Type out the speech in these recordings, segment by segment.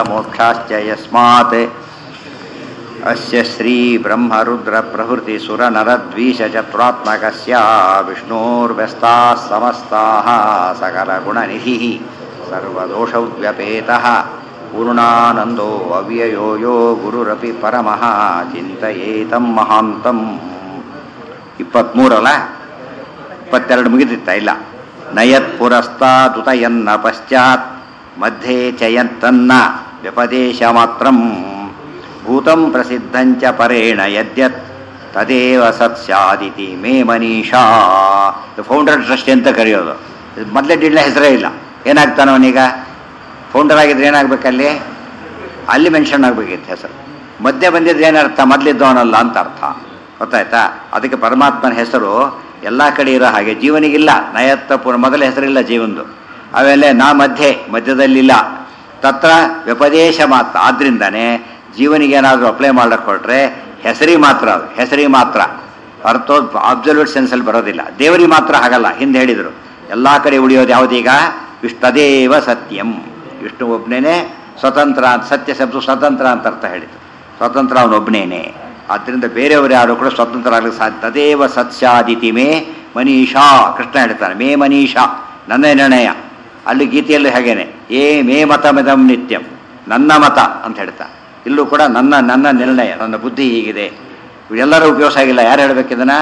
मोक्षाश्च यस्मात् अस्य श्रीब्रह्मरुद्रप्रभृतिसुरनरद्वीषचतुरात्मकस्य विष्णोर्व्यस्ताः समस्ताः सकलगुणनिधिः सर्वदोषव्यपेतः पूर्णानन्दो अव्ययो यो गुरुरपि परमः ಚಿಂತಯೇತಂ ಮಹಾಂತಂ ಇಪ್ಪತ್ತ್ಮೂರಲ್ಲ ಇಪ್ಪತ್ತೆರಡು ಮುಗಿದಿತ್ತ ಇಲ್ಲ ನಯತ್ ಪುರಸ್ತಾದುತಯನ್ನ ಪಶ್ಚಾತ್ ಮಧ್ಯೆ ಚಯತ್ತನ್ನ ವ್ಯಪದೇಶ ಮಾತ್ರಂ ಭೂತಂ ಪ್ರಸಿದ್ಧಂಚ ಪರೇಣ ಯದ್ಯತ್ ತದೇವ ಸತ್ ಸ್ಯಾದಿತಿ ಮೇ ಮನೀಷಾ ಫೌಂಡರ್ ಟ್ರಸ್ಟ್ ಅಂತ ಕರೆಯೋದು ಮೊದಲೇ ಡಿಡ್ಲ ಹೆಸರೇ ಇಲ್ಲ ಏನಾಗ್ತಾನೆ ಅವನೀಗ ಫೌಂಡರ್ ಆಗಿದ್ರೆ ಏನಾಗಬೇಕಲ್ಲಿ ಅಲ್ಲಿ ಮೆನ್ಷನ್ ಆಗಬೇಕಿತ್ತು ಹೆಸರು ಮಧ್ಯೆ ಬಂದಿದ್ರೆ ಏನರ್ಥ ಮೊದಲಿದ್ದವನಲ್ಲ ಅಂತ ಅರ್ಥ ಗೊತ್ತಾಯ್ತಾ ಅದಕ್ಕೆ ಪರಮಾತ್ಮನ ಹೆಸರು ಎಲ್ಲ ಕಡೆ ಇರೋ ಹಾಗೆ ಜೀವನಿಗಿಲ್ಲ ನಯತ್ತ ಪುರ ಮೊದಲ ಹೆಸರಿಲ್ಲ ಜೀವನದು ಆಮೇಲೆ ನಾ ಮಧ್ಯೆ ಮಧ್ಯದಲ್ಲಿಲ್ಲ ತತ್ರ ವ್ಯಪದೇಶ ಮಾತ್ರ ಆದ್ರಿಂದಾನೆ ಜೀವನಿಗೆ ಏನಾದರೂ ಅಪ್ಲೈ ಮಾಡಕ್ಕೆ ಕೊಟ್ರೆ ಹೆಸರಿಗೆ ಮಾತ್ರ ಅದು ಹೆಸರಿಗೆ ಮಾತ್ರ ಅರ್ಥೋ ಅಬ್ಸಲ್ಯೂಟ್ ಸೆನ್ಸಲ್ಲಿ ಬರೋದಿಲ್ಲ ದೇವರಿಗೆ ಮಾತ್ರ ಹಾಗಲ್ಲ ಹಿಂದೆ ಹೇಳಿದರು ಎಲ್ಲ ಕಡೆ ಉಳಿಯೋದು ಯಾವುದೀಗ ವಿಷ್ಣುದೇವ ಸತ್ಯಂ ವಿಷ್ಣು ಒಬ್ಬನೇ ಸ್ವತಂತ್ರ ಸತ್ಯ ಶಬ್ದ ಸ್ವತಂತ್ರ ಅಂತ ಅರ್ಥ ಹೇಳಿತು ಸ್ವತಂತ್ರ ಅವನೊಬ್ಬನೇನೆ ಆದ್ದರಿಂದ ಬೇರೆಯವರು ಯಾರು ಕೂಡ ಸ್ವತಂತ್ರ ಆಗಲಿಕ್ಕೆ ಸಾಧ್ಯ ತದೇವ ಸತ್ಯಾದಿತಿ ಮೇ ಮನೀಷಾ ಕೃಷ್ಣ ಹೇಳ್ತಾನೆ ಮೇ ಮನೀಷಾ ನನ್ನ ನಿರ್ಣಯ ಅಲ್ಲಿ ಗೀತೆಯಲ್ಲಿ ಹಾಗೇನೆ ಏ ಮೇ ಮತಮಿದಂ ನಿತ್ಯಂ ನನ್ನ ಮತ ಅಂತ ಹೇಳ್ತಾ ಇಲ್ಲೂ ಕೂಡ ನನ್ನ ನನ್ನ ನಿರ್ಣಯ ನನ್ನ ಬುದ್ಧಿ ಹೀಗಿದೆ ಎಲ್ಲರೂ ಉಪಯೋಗ ಆಗಿಲ್ಲ ಯಾರು ಹೇಳ್ಬೇಕಿದನ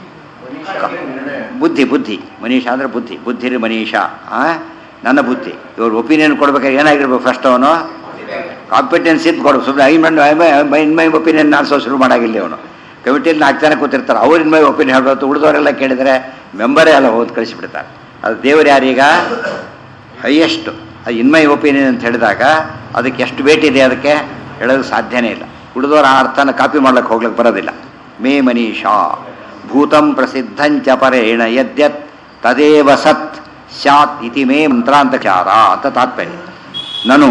ಬುದ್ಧಿ ಬುದ್ಧಿ ಮನೀಷ ಅಂದರೆ ಬುದ್ಧಿ ಬುದ್ಧಿ ಮನೀಷ ಆ ನನ್ನ ಬುದ್ಧಿ ಇವ್ರು ಒಪಿನಿಯನ್ ಕೊಡ್ಬೇಕಾದ್ರೆ ಏನಾಗಿರ್ಬೇಕು ಫಸ್ಟ್ ಅವನು ಕಾಂಪಿಟೆನ್ಸ್ ಇದ್ದು ಕೊಡು ಸುಮ್ಮನೆ I my in my opinion ಆನ್ಸೋ ಶುರು ಮಾಡಾಗಿಲ್ಲ ಅವನು ಕಮಿಟಿಯಲ್ಲಿ ನಾಲ್ಕು ಜನ ಕೂತಿರ್ತಾರೆ ಅವ್ರ ಇನ್ ಮೈ ಒಪಿನಿಯನ್ ಹೇಳೋದು ಉಳಿದವರೆಲ್ಲ ಕೇಳಿದರೆ ಮೆಂಬರೇ ಎಲ್ಲ ಹೋಗಿ ಕಳಿಸಿಬಿಡ್ತಾರೆ ಅದು ದೇವರು ಯಾರೀಗ ಹೈಯೆಸ್ಟ್ ಅದು ಇನ್ಮೈ ಒಪಿನಿಯನ್ ಅಂತ ಹೇಳಿದಾಗ ಅದಕ್ಕೆ ಎಷ್ಟು ವೇಟ್ ಇದೆ ಅದಕ್ಕೆ ಹೇಳೋದಕ್ಕೆ ಸಾಧ್ಯನೇ ಇಲ್ಲ ಉಳಿದವರ ಆ ಅರ್ಥನ ಕಾಪಿ ಮಾಡ್ಲಿಕ್ಕೆ ಹೋಗ್ಲಿಕ್ಕೆ ಬರೋದಿಲ್ಲ ಮೇ ಮನೀಷಾ ಭೂತಂ ಪ್ರಸಿದ್ಧಂಚ ಪರೇಣ ಯದ್ಯತ್ ತದೇವ ಸತ್ ಸ್ಯಾತ್ ಇತಿ ಮೇ ಮಂತ್ರಾಂತಚಾರ ಅಂತ ತಾತ್ಪರ್ಯ ನಾನು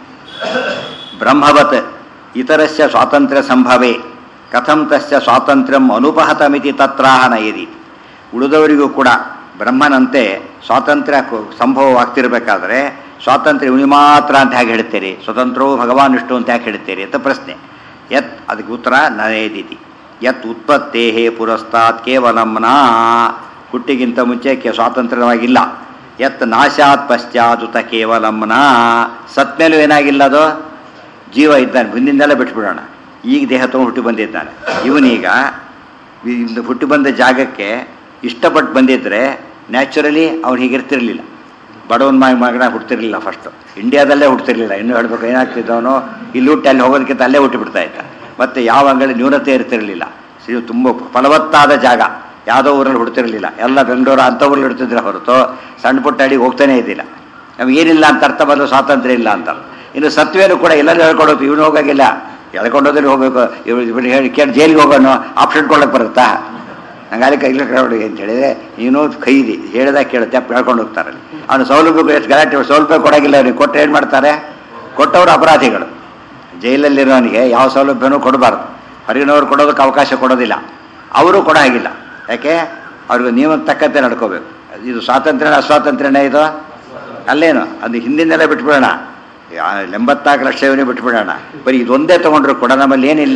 ಬ್ರಹ್ಮವತ್ ಇತರಸ್ಯ ಸ್ವಾತಂತ್ರ್ಯ ಸಂಭವೇ ಕಥಂ ತಸ್ಯ ಸ್ವಾತಂತ್ರ್ಯಂ ಅನುಪಹತಮಿತಿ ತತ್ರಾಹ ನಯದಿ ಉಳಿದವರಿಗೂ ಕೂಡ ಬ್ರಹ್ಮನಂತೆ ಸ್ವಾತಂತ್ರ್ಯ ಸಂಭವವಾಗ್ತಿರ್ಬೇಕಾದ್ರೆ ಸ್ವಾತಂತ್ರ್ಯ ಇವನಿ ಮಾತ್ರ ಅಂತ ಹೇಗೆ ಹೇಳ್ತೀರಿ ಸ್ವತಂತ್ರವು ಭಗವಾನ್ ವಿಷ್ಣು ಅಂತ ಯಾಕೆ ಹೇಳ್ತೀರಿ ಅಂತ ಪ್ರಶ್ನೆ ಯತ್ ಅದಕ್ಕೆ ಉತ್ತರ ನಯದಿತಿ ಯತ್ ಉತ್ಪತ್ತೇ ಪುರಸ್ತಾತ್ ಕೇವಲಂನ ಹುಟ್ಟಿಗಿಂತ ಮುಂಚೆ ಕೆ ಸ್ವಾತಂತ್ರ್ಯವಾಗಿಲ್ಲ ಯತ್ ನಾಶಾತ್ ಪಶ್ಚಾದುತ ಕೇವಲಂನ ಸತ್ಮೇಲೂ ಏನಾಗಿಲ್ಲ ಅದು ಜೀವ ಇದ್ದಾನೆ ಹಿಂದಿಂದೆಲ್ಲ ಬಿಟ್ಬಿಡೋಣ ಈಗ ದೇಹ ತೊಗೊಂಡು ಹುಟ್ಟಿ ಬಂದಿದ್ದಾನೆ ಇವನೀಗ ಇಂದು ಹುಟ್ಟಿ ಬಂದ ಜಾಗಕ್ಕೆ ಇಷ್ಟಪಟ್ಟು ಬಂದಿದ್ದರೆ ನ್ಯಾಚುರಲಿ ಅವ್ನು ಹೀಗಿರ್ತಿರ್ಲಿಲ್ಲ ಬಡವನ ಮಗ ಮಗನ ಹುಡ್ತಿರ್ಲಿಲ್ಲ ಫಸ್ಟು ಇಂಡಿಯಾದಲ್ಲೇ ಹುಡ್ತಿರ್ಲಿಲ್ಲ ಇನ್ನೂ ಹೇಳ್ಬೇಕು ಏನಾಗ್ತಿದ್ದವನು ಇಲ್ಲಿ ಹುಟ್ಟಿ ಅಲ್ಲಿ ಹೋಗೋದಕ್ಕಿಂತ ಅಲ್ಲೇ ಹುಟ್ಟಿ ಬಿಡ್ತಾ ಇದ್ದ ಮತ್ತು ಯಾವ ಅಂಗಡಿ ನ್ಯೂನತೆ ಇರ್ತಿರಲಿಲ್ಲ ಸಿ ತುಂಬ ಫಲವತ್ತಾದ ಜಾಗ ಯಾವುದೋ ಊರಲ್ಲಿ ಹುಡ್ತಿರಲಿಲ್ಲ ಎಲ್ಲ ಬೆಂಗಳೂರು ಅಂಥ ಊರಲ್ಲಿ ಹುಡ್ತಿದ್ರೆ ಹೊರತು ಸಣ್ಣ ಪುಟ್ಟ ಅಡಿಗೆ ಹೋಗ್ತಾನೇ ಇದ್ದಿಲ್ಲ ನಮ್ಗೆ ಏನಿಲ್ಲ ಅಂತ ಅರ್ಥ ಬಂದು ಸ್ವಾತಂತ್ರ್ಯ ಇಲ್ಲ ಅಂತ ಇನ್ನು ಸತ್ವೇನು ಕೂಡ ಎಲ್ಲರೂ ಹೇಳ್ಕೊಡೋದು ಇವನು ಹೋಗೋಗಿಲ್ಲ ಎಳ್ಕೊಂಡೋದ್ರೆ ಹೋಗ್ಬೇಕು ಇವ್ರು ಹೇಳಿ ಕೇಳಿ ಜೈಲಿಗೆ ಹೋಗೋನು ಆಪ್ಷನ್ ಕೊಡೋಕೆ ಬರುತ್ತಾ ಹಂಗಾಲಿ ಕೈಲಿ ಕಡೆ ಅಂತ ಹೇಳಿದ್ರೆ ನೀನು ಖೈದಿ ಹೇಳ್ದಾಗ ಕೇಳುತ್ತೆ ಹೇಳ್ಕೊಂಡು ಹೋಗ್ತಾರಲ್ಲಿ ಅವನು ಸೌಲಭ್ಯ ಎಷ್ಟು ಗಲಾಟೆ ಸೌಲಭ್ಯ ಕೊಡೋಗಿಲ್ಲ ಅವ್ರಿಗೆ ಕೊಟ್ಟರೆ ಏನು ಮಾಡ್ತಾರೆ ಕೊಟ್ಟವರು ಅಪರಾಧಿಗಳು ಜೈಲಲ್ಲಿರೋನಿಗೆ ಯಾವ ಸೌಲಭ್ಯನೂ ಕೊಡಬಾರ್ದು ಹೊರಗಿನವ್ರು ಕೊಡೋದಕ್ಕೆ ಅವಕಾಶ ಕೊಡೋದಿಲ್ಲ ಅವರು ಕೊಡೋ ಹಾಗಿಲ್ಲ ಯಾಕೆ ಅವ್ರಿಗೆ ನಿಯಮಕ್ಕೆ ತಕ್ಕಂತೆ ನಡ್ಕೋಬೇಕು ಇದು ಸ್ವಾತಂತ್ರ್ಯನ ಅಸ್ವಾತಂತ್ರ್ಯನೇ ಇದು ಅಲ್ಲೇನು ಅದು ಹಿಂದಿನೆಲ್ಲ ಬಿಟ್ಬಿಡೋಣ ಎಂಬತ್ನಾಲ್ಕು ಲಕ್ಷ ಇವನೇ ಬಿಟ್ಬಿಡೋಣ ಬರೀ ಇದೊಂದೇ ತೊಗೊಂಡ್ರು ಕೂಡ ನಮ್ಮಲ್ಲಿ ಏನಿಲ್ಲ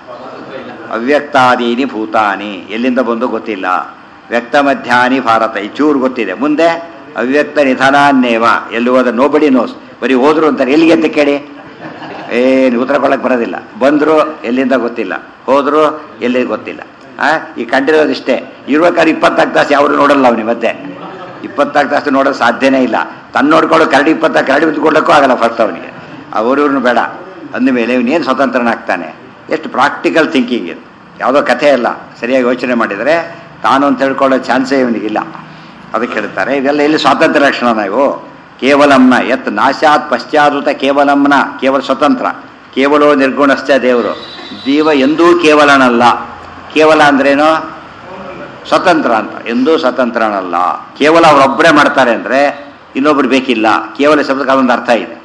ಅವ್ಯಕ್ತಾದೀನಿ ಭೂತಾನಿ ಎಲ್ಲಿಂದ ಬಂದು ಗೊತ್ತಿಲ್ಲ ವ್ಯಕ್ತ ಮಧ್ಯಾನಿ ಭಾರತ ಈ ಚೂರು ಗೊತ್ತಿದೆ ಮುಂದೆ ಅವ್ಯಕ್ತ ನಿಧನಾನ್ನೇವ ಎಲ್ಲಿ ಹೋದ ನೋಬಡಿ ನೋಸ್ ಬರೀ ಹೋದ್ರು ಅಂತಾರೆ ಎಲ್ಲಿಗೆ ಅಂತ ಕೇಳಿ ಏನು ಉತ್ತರ ಕೊಡಕ್ಕೆ ಬರೋದಿಲ್ಲ ಬಂದರು ಎಲ್ಲಿಂದ ಗೊತ್ತಿಲ್ಲ ಹೋದ್ರು ಎಲ್ಲಿ ಗೊತ್ತಿಲ್ಲ ಆ ಈ ಕಂಡಿರೋದು ಇಷ್ಟೇ ಇರ್ಬೇಕಾದ್ರೆ ಇಪ್ಪತ್ನಾಲ್ಕು ತಾಸು ಯಾರು ನೋಡಲ್ಲ ಅವನಿ ಮತ್ತೆ ಇಪ್ಪತ್ನಾಲ್ಕು ತಾಸು ನೋಡೋದು ಸಾಧ್ಯನೇ ಇಲ್ಲ ತನ್ನ ನೋಡ್ಕೊಳ್ಳೋ ಕರಡಿ ಇಪ್ಪತ್ನಾಲ್ಕು ಕರಡಿ ಬಿದ್ದುಕೊಳ್ಳೋಕ್ಕೂ ಆಗಲ್ಲ ಫಸ್ಟ್ ಅವನಿಗೆ ಅವರಿವ್ರನ್ನ ಬೇಡ ಅಂದಮೇಲೆ ಇವನೇನು ಸ್ವತಂತ್ರನಾಗ್ತಾನೆ ಎಷ್ಟು ಪ್ರಾಕ್ಟಿಕಲ್ ಥಿಂಕಿಂಗ್ ಇದು ಯಾವುದೋ ಕಥೆ ಅಲ್ಲ ಸರಿಯಾಗಿ ಯೋಚನೆ ಮಾಡಿದರೆ ತಾನು ಅಂತ ಹೇಳ್ಕೊಳ್ಳೋ ಚಾನ್ಸೇ ಇವನಿಗಿಲ್ಲ ಅದಕ್ಕೆ ಹೇಳ್ತಾರೆ ಇದೆಲ್ಲ ಇಲ್ಲಿ ಸ್ವಾತಂತ್ರ್ಯ ಲಕ್ಷಣ ನಾವು ಕೇವಲಂನ ಎತ್ ನಾಶಾತ್ ಪಶ್ಚಾದುತ ಕೇವಲಂನ ಕೇವಲ ಸ್ವತಂತ್ರ ಕೇವಲೋ ನಿರ್ಗುಣಶ್ಚ ದೇವರು ಜೀವ ಎಂದೂ ಕೇವಲನಲ್ಲ ಕೇವಲ ಅಂದ್ರೇನು ಸ್ವತಂತ್ರ ಅಂತ ಎಂದೂ ಸ್ವತಂತ್ರನಲ್ಲ ಕೇವಲ ಅವರೊಬ್ಬರೇ ಮಾಡ್ತಾರೆ ಅಂದರೆ ಇನ್ನೊಬ್ರು ಬೇಕಿಲ್ಲ ಕೇವಲ ಶಬ್ದಕ್ಕೆ ಅದೊಂದು ಅರ್ಥ ಇದೆ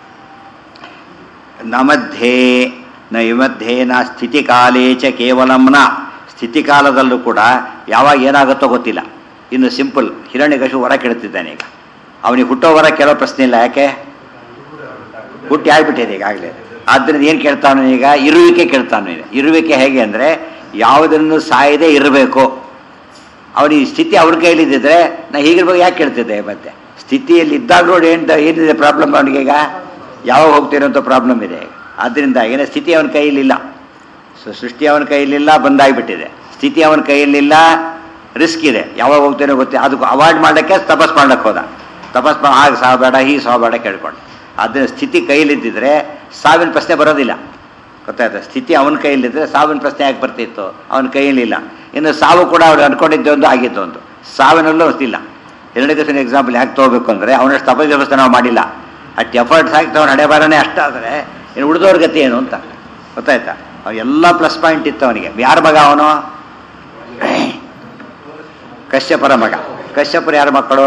ನಮಧ್ಯೆ ನೈಮಧ್ಯೆ ನ ಸ್ಥಿತಿಕಾಲೇ ಚ ಕೇವಲಂನ ಸ್ಥಿತಿಕಾಲದಲ್ಲೂ ಕೂಡ ಯಾವಾಗ ಏನಾಗುತ್ತೋ ಗೊತ್ತಿಲ್ಲ ಇನ್ನು ಸಿಂಪಲ್ ಹಿರಣ್ಯಕಶು ವರ ಕೇಳ್ತಿದ್ದಾನೆ ಈಗ ಅವನಿಗೆ ಹುಟ್ಟೋ ವರ ಕೇಳೋ ಪ್ರಶ್ನೆ ಇಲ್ಲ ಯಾಕೆ ಹುಟ್ಟಿ ಆಗ್ಬಿಟ್ಟಿದೆ ಈಗಾಗಲೇ ಆದ್ದರಿಂದ ಏನು ಕೇಳ್ತಾನು ಈಗ ಇರುವಿಕೆ ಕೇಳ್ತಾನು ಈಗ ಇರುವಿಕೆ ಹೇಗೆ ಅಂದರೆ ಯಾವುದನ್ನು ಸಾಯದೆ ಇರಬೇಕು ಅವನಿಗೆ ಸ್ಥಿತಿ ಅವ್ರ ಕೈಲಿದ್ದಿದ್ರೆ ನಾ ಹೀಗಿರ್ಬೇಕು ಯಾಕೆ ಕೇಳ್ತಿದ್ದೆ ಮತ್ತೆ ಸ್ಥಿತಿಯಲ್ಲಿ ಇದ್ದಾಗ ನೋಡಿ ಏನು ಏನಿದೆ ಪ್ರಾಬ್ಲಮ್ ಅವನಿಗೆ ಈಗ ಯಾವಾಗ ಹೋಗ್ತೀರೋ ಅಂತ ಪ್ರಾಬ್ಲಮ್ ಇದೆ ಆದ್ದರಿಂದ ಏನೇ ಸ್ಥಿತಿ ಅವನ ಕೈಯಲ್ಲಿಲ್ಲ ಸೊ ಸೃಷ್ಟಿ ಅವನ ಕೈಯಲ್ಲಿಲ್ಲ ಬಂದಾಗಿಬಿಟ್ಟಿದೆ ಸ್ಥಿತಿ ಅವನ ಕೈಯಲ್ಲಿಲ್ಲ ರಿಸ್ಕ್ ಇದೆ ಯಾವಾಗ ಹೋಗ್ತೇನೋ ಗೊತ್ತಿಲ್ಲ ಅದಕ್ಕೆ ಅವಾಯ್ಡ್ ಮಾಡೋಕ್ಕೆ ತಪಸ್ ಮಾಡಕ್ಕೆ ಹೋದ ತಪಸ್ ಮಾ ಆಗ ಸಾವಬೇಡ ಹೀಗೆ ಸಾವಬೇಡ ಕೇಳ್ಕೊಂಡು ಅದನ್ನ ಸ್ಥಿತಿ ಕೈಯಲ್ಲಿದ್ದಿದ್ರೆ ಸಾವಿನ ಪ್ರಶ್ನೆ ಬರೋದಿಲ್ಲ ಗೊತ್ತಾಯ್ತಾ ಸ್ಥಿತಿ ಅವನ ಕೈಯಲ್ಲಿದ್ದರೆ ಸಾವಿನ ಪ್ರಶ್ನೆ ಯಾಕೆ ಬರ್ತಿತ್ತು ಅವನ ಕೈಯಲ್ಲಿಲ್ಲ ಇನ್ನು ಸಾವು ಕೂಡ ಅವ್ರು ಅನ್ಕೊಂಡಿದ್ದೆ ಒಂದು ಆಗಿತ್ತು ಒಂದು ಸಾವಿನಲ್ಲೂ ಇಲ್ಲ ಎರಡನೇ ದಿವಸ ಎಕ್ಸಾಂಪಲ್ ಯಾಕೆ ತೊಗೋಬೇಕು ಅಂದರೆ ಅವನಷ್ಟು ತಪಸ್ ವ್ಯವಸ್ಥೆ ನಾವು ಮಾಡಿಲ್ಲ ಅಷ್ಟು ಎಫರ್ಟ್ಸ್ ಹಾಕಿ ಅವ್ನು ಹಣೆ ಬಾರನೇ ಅಷ್ಟಾದರೆ ಇನ್ನು ಉಳಿದವ್ರ ಗತಿ ಏನು ಅಂತ ಗೊತ್ತಾಯ್ತಾ ಅವ್ನು ಎಲ್ಲ ಪ್ಲಸ್ ಪಾಯಿಂಟ್ ಇತ್ತು ಅವನಿಗೆ ಯಾರ ಮಗ ಅವನು ಕಶ್ಯಪರ ಮಗ ಕಶ್ಯಪರ ಯಾರ ಮಕ್ಕಳು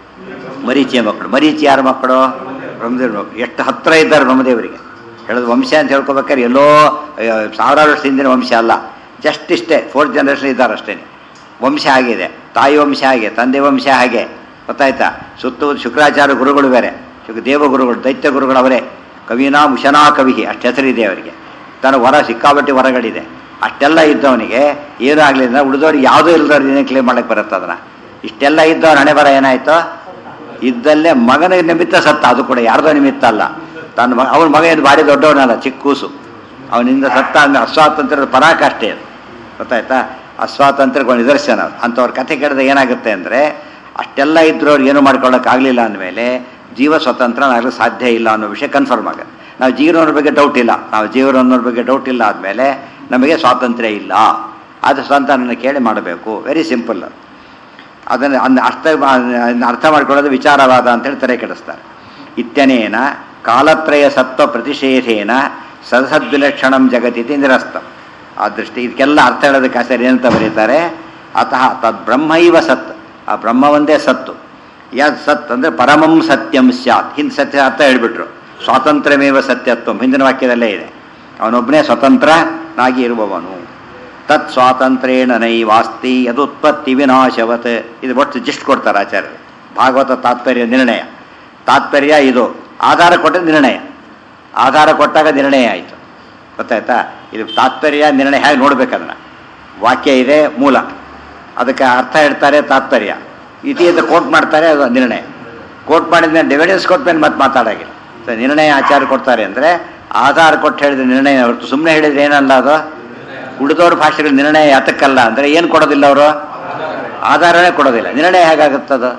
ಮರೀಚಿಯ ಮಕ್ಕಳು ಮರೀಚಿ ಯಾರ ಮಕ್ಕಳು ಬ್ರಹ್ಮದೇವ್ರ ಮಕ್ಕಳು ಎಷ್ಟು ಹತ್ತಿರ ಇದ್ದಾರೆ ಬ್ರಹ್ಮದೇವರಿಗೆ ಹೇಳೋದು ವಂಶ ಅಂತ ಹೇಳ್ಕೊಬೇಕಾದ್ರೆ ಎಲ್ಲೋ ಅಯ್ಯೋ, ಸಾವಿರಾರು ವರ್ಷ ಹಿಂದಿನ ವಂಶ ಅಲ್ಲ ಜಸ್ಟ್ ಇಷ್ಟೇ ಫೋರ್ತ್ ಜನರೇಷನ್ ಇದ್ದಾರೆ ಅಷ್ಟೇ ವಂಶ ಆಗಿದೆ ತಾಯಿ ವಂಶ ಹಾಗೆ ತಂದೆ ವಂಶ ಹಾಗೆ ಗೊತ್ತಾಯ್ತಾ ಸುತ್ತ ಶುಕ್ರಾಚಾರ್ಯ ಗುರುಗಳು ಬೇರೆ ಶುಕ್ ದೇವಗುರುಗಳು ದೈತ್ಯ ಗುರುಗಳು ಅವರೇ ಕವಿನಾ ಮುಶನಾ ಕವಿಹಿ ಅಷ್ಟು ಹೆಸರಿದೆ ಅವರಿಗೆ ತನ್ನ ವರ ಸಿಕ್ಕಾಬಟ್ಟೆ ವರಗಳಿದೆ ಅಷ್ಟೆಲ್ಲ ಇದ್ದವನಿಗೆ ಏನೂ ಆಗಲಿಲ್ಲ ಉಳಿದವ್ರಿಗೆ ಯಾವುದೂ ಇಲ್ಲದವ್ರು ಏನೇ ಕ್ಲೇಮ್ ಮಾಡಕ್ಕೆ ಬರುತ್ತೆ ಅದನ್ನು ಇಷ್ಟೆಲ್ಲ ಇದ್ದವನ ಹಣೆ ಬರ ಏನಾಯ್ತು ಇದ್ದಲ್ಲೇ ಮಗನ ನಿಮಿತ್ತ ಸತ್ತ ಅದು ಕೂಡ ಯಾರ್ದೋ ನಿಮಿತ್ತ ಅಲ್ಲ ತನ್ನ ಮಗ ಅವನ ಮಗ ಏನು ಭಾರಿ ದೊಡ್ಡವನಲ್ಲ ಚಿಕ್ಕ ಕೂಸು ಅವನಿಂದ ಸತ್ತ ಅಂದರೆ ಅಸ್ವಾತಂತ್ರ್ಯದ ಪರಾಕಾಷ್ಠೆ ಅದು ಗೊತ್ತಾಯ್ತಾ ಅಸ್ವಾತಂತ್ರ್ಯಗಳ ನಿದರ್ಶನ ಅದು. ಅಂಥವ್ರ ಕಥೆ ಕೇಳಿದ್ರೆ ಏನಾಗುತ್ತೆ ಅಂದರೆ ಅಷ್ಟೆಲ್ಲ ಇದ್ರೂ ಅವ್ರು ಏನೂ ಮಾಡ್ಕೊಳ್ಳೋಕ್ಕಾಗಲಿಲ್ಲ ಅಂದಮೇಲೆ ಜೀವ ಸ್ವತಂತ್ರ ಆಗಲು ಸಾಧ್ಯ ಇಲ್ಲ ಅನ್ನೋ ವಿಷಯ ಕನ್ಫರ್ಮ್ ಆಗುತ್ತೆ ನಾವು ಜೀವನವ್ರ ಬಗ್ಗೆ ಡೌಟ್ ಇಲ್ಲ ನಾವು ಜೀವನವ್ರ ಬಗ್ಗೆ ಡೌಟ್ ಇಲ್ಲ ಆದಮೇಲೆ ನಮಗೆ ಸ್ವಾತಂತ್ರ್ಯ ಇಲ್ಲ ಅದು ಸ್ವಂತ ಕೇಳಿ ಮಾಡಬೇಕು ವೆರಿ ಸಿಂಪಲ್ ಅದನ್ನು ಅನ್ನ ಅರ್ಥ ಅದ್ನ ಅರ್ಥ ಮಾಡ್ಕೊಳ್ಳೋದು ವಿಚಾರವಾದ ಅಂತೇಳಿ ತಲೆ ಕೆಡಿಸ್ತಾರೆ ಇತ್ಯನೇನ ಕಾಲತ್ರಯ ಸತ್ವ ಪ್ರತಿಷೇಧೇನ ಸದಸದ್ವಿಲಕ್ಷಣಂ ಜಗತ್ತಿತಿ ನಿರಸ್ತಂ ಆ ದೃಷ್ಟಿ ಇದಕ್ಕೆಲ್ಲ ಅರ್ಥ ಹೇಳೋದಕ್ಕೆ ಸರಿ ಏನಂತ ಬರೀತಾರೆ ಅತಃ ತದ್ ಬ್ರಹ್ಮೈವ ಸತ್ ಆ ಬ್ರಹ್ಮ ಒಂದೇ ಸತ್ತು ಯಾದ್ ಸತ್ ಅಂದರೆ ಪರಮಂ ಸತ್ಯಂ ಸ್ಯಾತ್ ಹಿಂದೆ ಸತ್ಯ ಅರ್ಥ ಹೇಳ್ಬಿಟ್ರು ಸ್ವಾತಂತ್ರ್ಯಮೇವ ಸತ್ಯತ್ವಂ ಹಿಂದಿನ ವಾಕ್ಯದಲ್ಲೇ ಇದೆ ಅವನೊಬ್ಬನೇ ಸ್ವತಂತ್ರನಾಗಿ ಇರುವವನು ತತ್ ಸ್ವಾತಂತ್ರ್ಯೇಣ ನೈವಾಸ್ತಿ ಯದುತ್ಪತ್ತಿ ವಿನಾಶವತ್ ಇದು ಒಟ್ಟು ಜಿಸ್ಟ್ ಕೊಡ್ತಾರೆ ಆಚಾರ್ಯರು ಭಾಗವತ ತಾತ್ಪರ್ಯ ನಿರ್ಣಯ ತಾತ್ಪರ್ಯ ಇದು ಆಧಾರ ಕೊಟ್ಟ ನಿರ್ಣಯ ಆಧಾರ ಕೊಟ್ಟಾಗ ನಿರ್ಣಯ ಆಯಿತು ಗೊತ್ತಾಯ್ತಾ ಇದು ತಾತ್ಪರ್ಯ ನಿರ್ಣಯ ಹೇಗೆ ನೋಡ್ಬೇಕದನ್ನ ವಾಕ್ಯ ಇದೆ ಮೂಲ ಅದಕ್ಕೆ ಅರ್ಥ ಹೇಳ್ತಾರೆ ತಾತ್ಪರ್ಯ ಇತಿ ಅಂತ ಕೋಟ್ ಮಾಡ್ತಾರೆ ಅದು ನಿರ್ಣಯ ಕೋಟ್ ಮಾಡಿದ್ಮೇಲೆ ಡಿವಿಡೆನ್ಸ್ ಕೊಟ್ಮೇಲೆ ಮತ್ತೆ ಮಾತಾಡೋಂಗಿಲ್ಲ ಸೊ ನಿರ್ಣಯ ಆಚಾರ ಕೊಡ್ತಾರೆ ಅಂದರೆ ಆಧಾರ ಕೊಟ್ಟು ಹೇಳಿದ ನಿರ್ಣಯ ಹೊರತು ಸುಮ್ಮನೆ ಹೇಳಿದ್ರೆ ಏನಲ್ಲ ಅದು ಉಳಿದವ್ರ ಭಾಷೆಗಳ ನಿರ್ಣಯ ಯಾತಕ್ಕಲ್ಲ ಅಂದರೆ ಏನು ಕೊಡೋದಿಲ್ಲ ಅವರು ಆಧಾರನೇ ಕೊಡೋದಿಲ್ಲ ನಿರ್ಣಯ ಹೇಗಾಗುತ್ತದು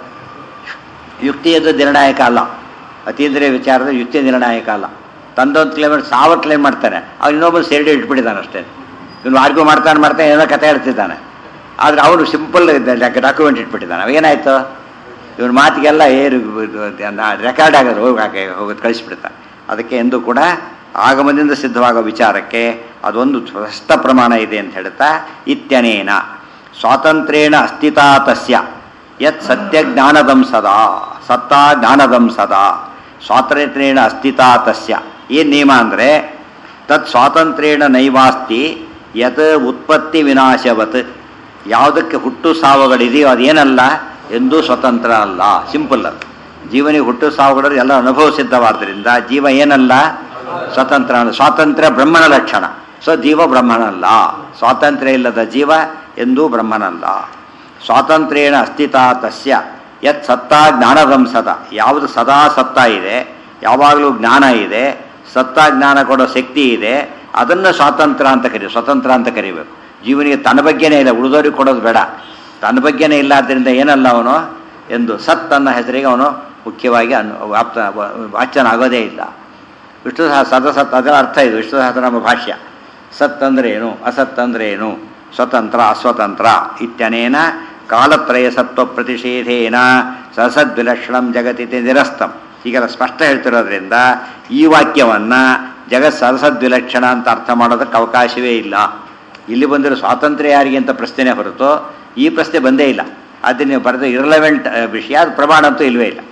ಯುಕ್ತಿಯದು ನಿರ್ಣಾಯಕ ಅಲ್ಲ ಅತೀಂದ್ರಿಯ ವಿಚಾರದ ಯುಕ್ತಿ ನಿರ್ಣಾಯಕ ಅಲ್ಲ ತಂದೊಂದು ಕ್ಲೇಮ್ ಮಾಡಿ ಸಾವಿರ ಕ್ಲೇಮ್ ಮಾಡ್ತಾನೆ ಅವ್ನು ಇನ್ನೊಬ್ಬರು ಸೇರಿ ಇಟ್ಬಿಟ್ಟಿದ್ದಾನೆ ಅಷ್ಟೇ ಇವನು ಆರ್ಗ್ಯೂ ಮಾಡ್ತಾನೆ ಮಾಡ್ತಾನೆ ಏನೋ ಕತೆ ಹೇಳ್ತಿದ್ದಾನೆ ಆದರೆ ಅವನು ಸಿಂಪಲ್ ಡಾಕ್ಯುಮೆಂಟ್ ಇಟ್ಬಿಟ್ಟಿದ್ದಾನೆ ಅವೇನಾಯ್ತು ಇವನ ಮಾತಿಗೆಲ್ಲ ಏರು ರೆಕಾರ್ಡ್ ಆಗೋದು ಹೋಗಿ ಹಾಗೆ ಹೋಗೋದು ಕಳಿಸ್ಬಿಡ್ತಾನೆ ಅದಕ್ಕೆ ಎಂದು ಕೂಡ ಆಗಮದಿಂದ ಸಿದ್ಧವಾಗೋ ವಿಚಾರಕ್ಕೆ ಅದೊಂದು ಸ್ಪಷ್ಟ ಪ್ರಮಾಣ ಇದೆ ಅಂತ ಹೇಳ್ತಾ ಇತ್ಯನೇನ ಸ್ವಾತಂತ್ರ್ಯೇಣ ಅಸ್ಥಿತಾ ತಸ್ಯ ಯತ್ ಸತ್ಯ ಜ್ಞಾನದಂ ಸದಾ ಸತ್ತಾ ಜ್ಞಾನದಂ ಸದಾ ಸ್ವಾತಂತ್ರ್ಯೇಣ ಅಸ್ಥಿತಾ ತಸ್ಯ ಏನು ನಿಯಮ ಅಂದರೆ ತತ್ ಸ್ವಾತಂತ್ರ್ಯೇಣ ನೈವಾಸ್ತಿ ಯತ್ ಉತ್ಪತ್ತಿ ವಿನಾಶವತ್ ಯಾವುದಕ್ಕೆ ಹುಟ್ಟು ಸಾವುಗಳಿದೆಯೋ ಅದೇನಲ್ಲ ಎಂದೂ ಸ್ವತಂತ್ರ ಅಲ್ಲ ಸಿಂಪಲ್ ಅದು ಜೀವನಿಗೆ ಹುಟ್ಟು ಸಾವುಗಳು ಎಲ್ಲ ಅನುಭವ ಸಿದ್ಧವಾದ್ದರಿಂದ ಜೀವ ಏನಲ್ಲ ಸ್ವತಂತ್ರ ಅಲ್ಲ. ಸ್ವಾತಂತ್ರ್ಯ ಬ್ರಹ್ಮನ ಲಕ್ಷಣ ಸೊ ಜೀವ ಬ್ರಹ್ಮನಲ್ಲ ಸ್ವಾತಂತ್ರ್ಯ ಇಲ್ಲದ ಜೀವ ಎಂದೂ ಬ್ರಹ್ಮನಲ್ಲ ಸ್ವಾತಂತ್ರ್ಯೇಣ ಅಸ್ಥಿತಾ ತಸ್ಯ ಯತ್ ಸತ್ತಾ ಜ್ಞಾನದಂ ಸದಾ ಯಾವುದು ಸದಾ ಸತ್ತ ಇದೆ ಯಾವಾಗಲೂ ಜ್ಞಾನ ಇದೆ ಸತ್ತ ಜ್ಞಾನ ಕೊಡೋ ಶಕ್ತಿ ಇದೆ ಅದನ್ನು ಸ್ವಾತಂತ್ರ್ಯ ಅಂತ ಕರಿ ಸ್ವತಂತ್ರ ಅಂತ ಕರಿಬೇಕು ಜೀವನಿಗೆ ತನ್ನ ಬಗ್ಗೆನೇ ಇಲ್ಲ ಉಳಿದವ್ರಿಗೆ ಕೊಡೋದು ಬೇಡ ತನ್ನ ಬಗ್ಗೆನೇ ಇಲ್ಲ ಆದ್ದರಿಂದ ಏನಲ್ಲ ಅವನು ಎಂದು ಸತ್ ಅನ್ನೋ ಹೆಸರಿಗೆ ಅವನು ಮುಖ್ಯವಾಗಿ ಅನು ವ್ಯಾಪ್ತ ವಾಚ್ಯನಾಗೋದೇ ಇಲ್ಲ ವಿಷ್ಣು ಸಹ ಸದಸತ್ ಅದರ ಅರ್ಥ ಇದು ವಿಷ್ಣು ಸಹಸ್ರನಾಮ ಭಾಷ್ಯ ಸತ್ ಅಂದ್ರೆ ಏನು ಅಸತ್ ಅಂದ್ರೆ ಏನು ಸ್ವತಂತ್ರ ಅಸ್ವತಂತ್ರ ಇತ್ಯನೇನ ಕಾಲತ್ರಯ ಸತ್ವ ಪ್ರತಿಷೇಧೇನ ಸಸದ್ವಿಲಕ್ಷಣಂ ಜಗತ್ತಿತೆ ನಿರಸ್ತಂ ಹೀಗೆಲ್ಲ ಸ್ಪಷ್ಟ ಹೇಳ್ತಿರೋದ್ರಿಂದ ಈ ವಾಕ್ಯವನ್ನು ಜಗತ್ ಸರಸದ್ವಿಲಕ್ಷಣ ಅಂತ ಅರ್ಥ ಮಾಡೋದಕ್ಕೆ ಅವಕಾಶವೇ ಇಲ್ಲ ಇಲ್ಲಿ ಬಂದಿರೋ ಸ್ವಾತಂತ್ರ್ಯ ಯಾರಿಗೆ ಅಂತ ಪ್ರಶ್ನೆ ಹೊರತು ಈ ಪ್ರಶ್ನೆ ಬಂದೇ ಇಲ್ಲ ಅದನ್ನು ನೀವು ಬರೆದ ಇರಲೆವೆಂಟ್ ವಿಷಯ ಅದು ಪ್ರಮಾಣ ಅಂತೂ ಇಲ್ವೇ ಇಲ್ಲ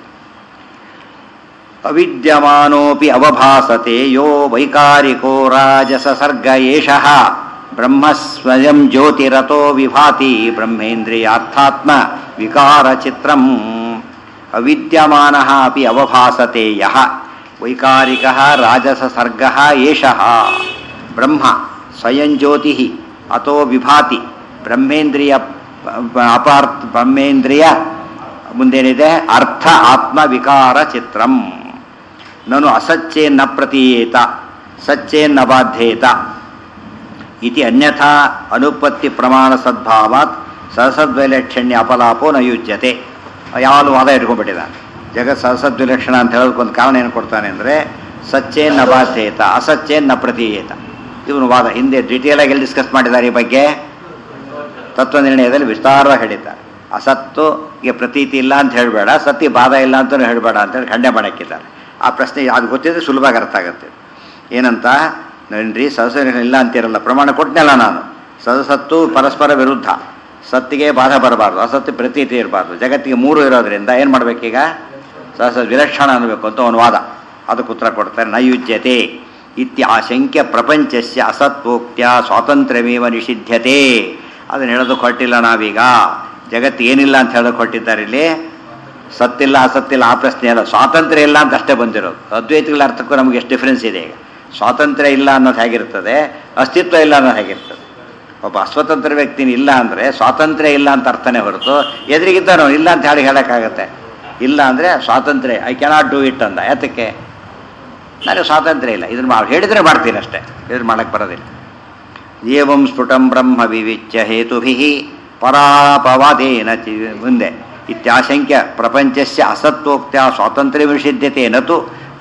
ಅವಿದ್ಯಮಾನೋಪಿ ಅವಭಾಸತೆ ಯೋ ವೈಕಾರಿಕೋ ರಾಜಸ ಸರ್ಗ ಏಷಃ ಬ್ರಹ್ಮ ಸ್ವಯಂ ಜ್ಯೋತಿರಥೋ ವಿಭಾತಿ ಬ್ರಹ್ಮೇಂದ್ರಿಯಾರ್ಥಾತ್ಮ ವಿಕಾರ ಚಿತ್ರಂ ಅವಿದ್ಯಮಾನ ಅಪಿ ಅವಭಾಸತೆ ಯಹ ವೈಕಾರಿಕ ರಾಜಸಸರ್ಗ ಏಷ ಬ್ರಹ್ಮ ಸ್ವಯಂ ಜ್ಯೋತಿ ಅಥೋ ವಿಭಾತಿ ಬ್ರಹ್ಮೇಂದ್ರಿಯ ಅಪಾರ್ಥ ಬ್ರಹ್ಮೇಂದ್ರಿಯ ಮುಂದೇನಿದೆ ಅರ್ಥ ಆತ್ಮ ವಿಕಾರ ಚಿತ್ರಂ ನಾನು ಅಸಚ್ಚೇನ್ನ ಪ್ರತೀಯೇತ ಸಚ್ಚೇನ್ನ ಬಾಧ್ಯೇತ ಇತಿ ಅನ್ಯಥಾ ಅನುಪತ್ತಿ ಪ್ರಮಾಣ ಸದ್ಭಾವಾತ್ ಸಹಸದ್ವೈಲಕ್ಷಣ್ಯ ಅಪಲಾಪೋ ನ ಯುಜ್ಯತೆ ಯಾವಾಗಲೂ ವಾದ ಇಟ್ಕೊಂಡ್ಬಿಟ್ಟಿದ್ದಾನೆ ಜಗತ್ ಸಹಸದ್ವಿಲಕ್ಷಣ ಅಂತ ಹೇಳೋದಕ್ಕೊಂದು ಕಾರಣ ಏನು ಕೊಡ್ತಾನೆ ಅಂದರೆ ಸಚ್ಚೇನ್ನ ಬಾಧ್ಯೇತ ಅಸಚ್ಚೇನ್ನ ಪ್ರತೀಯೇತ ಇವನು ವಾದ ಹಿಂದೆ ಡಿಟೇಲಾಗಿ ಎಲ್ಲಿ ಡಿಸ್ಕಸ್ ಮಾಡಿದ್ದಾರೆ ಈ ಬಗ್ಗೆ ತತ್ವ ನಿರ್ಣಯದಲ್ಲಿ ವಿಸ್ತಾರವಾಗಿ ಹೇಳಿದ್ದಾರೆ ಅಸತ್ತುಗೆ ಪ್ರತೀತಿ ಇಲ್ಲ ಅಂತ ಹೇಳಬೇಡ ಸತ್ಯ ಬಾಧ ಇಲ್ಲ ಅಂತಲೂ ಹೇಳಬೇಡ ಅಂತೇಳಿ ಖಂಡನೆ ಮಾಡಕ್ಕಿದ್ದಾರೆ ಆ ಪ್ರಶ್ನೆ ಅದು ಗೊತ್ತಿದ್ರೆ ಸುಲಭವಾಗಿ ಅರ್ಥ ಆಗುತ್ತೆ ಏನಂತ ನೋಡ್ರಿ ಸದಸ್ಯ ಇಲ್ಲ ಅಂತಿರಲ್ಲ ಪ್ರಮಾಣ ಕೊಟ್ಟನಲ್ಲ ನಾನು ಸದಸತ್ತು ಪರಸ್ಪರ ವಿರುದ್ಧ ಸತ್ತಿಗೆ ಬಾಧ ಬರಬಾರ್ದು ಅಸತ್ಯ ಪ್ರತೀತಿ ಇರಬಾರ್ದು ಜಗತ್ತಿಗೆ ಮೂರು ಇರೋದ್ರಿಂದ ಏನು ಮಾಡಬೇಕೀಗ ಸಹಸ ವಿಲಕ್ಷಣ ಅನ್ನಬೇಕು ಅಂತ ಒಂದು ವಾದ ಅದಕ್ಕೆ ಉತ್ತರ ಕೊಡ್ತಾರೆ ನೈಯುಜ್ಯತೆ ಇತ್ಯಾಶಂಕ್ಯ ಪ್ರಪಂಚಸ್ಯ ಅಸತ್ವೋಕ್ತ್ಯ ಸ್ವಾತಂತ್ರ್ಯಮೇವ ನಿಷಿದ್ಧತೆ ಅದನ್ನು ಹೇಳೋದಕ್ಕೆ ಹೊರಟಿಲ್ಲ ನಾವೀಗ ಜಗತ್ತು ಏನಿಲ್ಲ ಅಂತ ಹೇಳೋಕೆ ಹೊರಟಿದ್ದಾರೆ ಇಲ್ಲಿ ಸತ್ತಿಲ್ಲ ಅಸತ್ತಿಲ್ಲ ಆ ಪ್ರಶ್ನೆ ಅಲ್ಲ ಸ್ವಾತಂತ್ರ್ಯ ಇಲ್ಲ ಅಂತ ಅಷ್ಟೇ ಬಂದಿರೋದು ಅದ್ವೈತಗಳ ಅರ್ಥಕ್ಕೂ ನಮಗೆ ಎಷ್ಟು ಡಿಫ್ರೆನ್ಸ್ ಇದೆ ಈಗ ಸ್ವಾತಂತ್ರ್ಯ ಇಲ್ಲ ಅನ್ನೋದು ಹೇಗಿರ್ತದೆ ಅಸ್ತಿತ್ವ ಇಲ್ಲ ಅನ್ನೋದು ಹೇಗಿರ್ತದೆ ಒಬ್ಬ ಅಸ್ವತಂತ್ರ ವ್ಯಕ್ತಿನ ಇಲ್ಲ ಅಂದರೆ ಸ್ವಾತಂತ್ರ್ಯ ಇಲ್ಲ ಅಂತ ಅರ್ಥನೇ ಹೊರತು ಎದುರಿಗಿದ್ದಾನೋ ಇಲ್ಲ ಅಂತ ಹೇಳಿ ಹೇಳೋಕ್ಕಾಗತ್ತೆ ಇಲ್ಲ ಅಂದರೆ ಸ್ವಾತಂತ್ರ್ಯ ಐ ಕೆನಾಟ್ ಡೂ ಇಟ್ ಅಂದ ಯಾತಕ್ಕೆ ನನಗೆ ಸ್ವಾತಂತ್ರ್ಯ ಇಲ್ಲ ಇದನ್ನು ನಾವು ಹೇಳಿದರೆ ಮಾಡ್ತೀನಿ ಅಷ್ಟೇ ಇದನ್ನು ಮಾಡೋಕ್ಕೆ ಬರೋದಿಲ್ಲ ಏವಂ ಸ್ಫುಟಂ ಬ್ರಹ್ಮ ವಿವಿಚ್ಯ ಹೇತುಭಿ ಪರಾಪವಾದೇನ ಚಿ ಮುಂದೆ ಇತ್ಯಾಶಂಕ್ಯ ಪ್ರಪಂಚಸ್ಯ ಅಸತ್ವೋಕ್ತ್ಯ ಸ್ವಾತಂತ್ರ್ಯ ವಿಷಿದ್ಯತೆ ನತು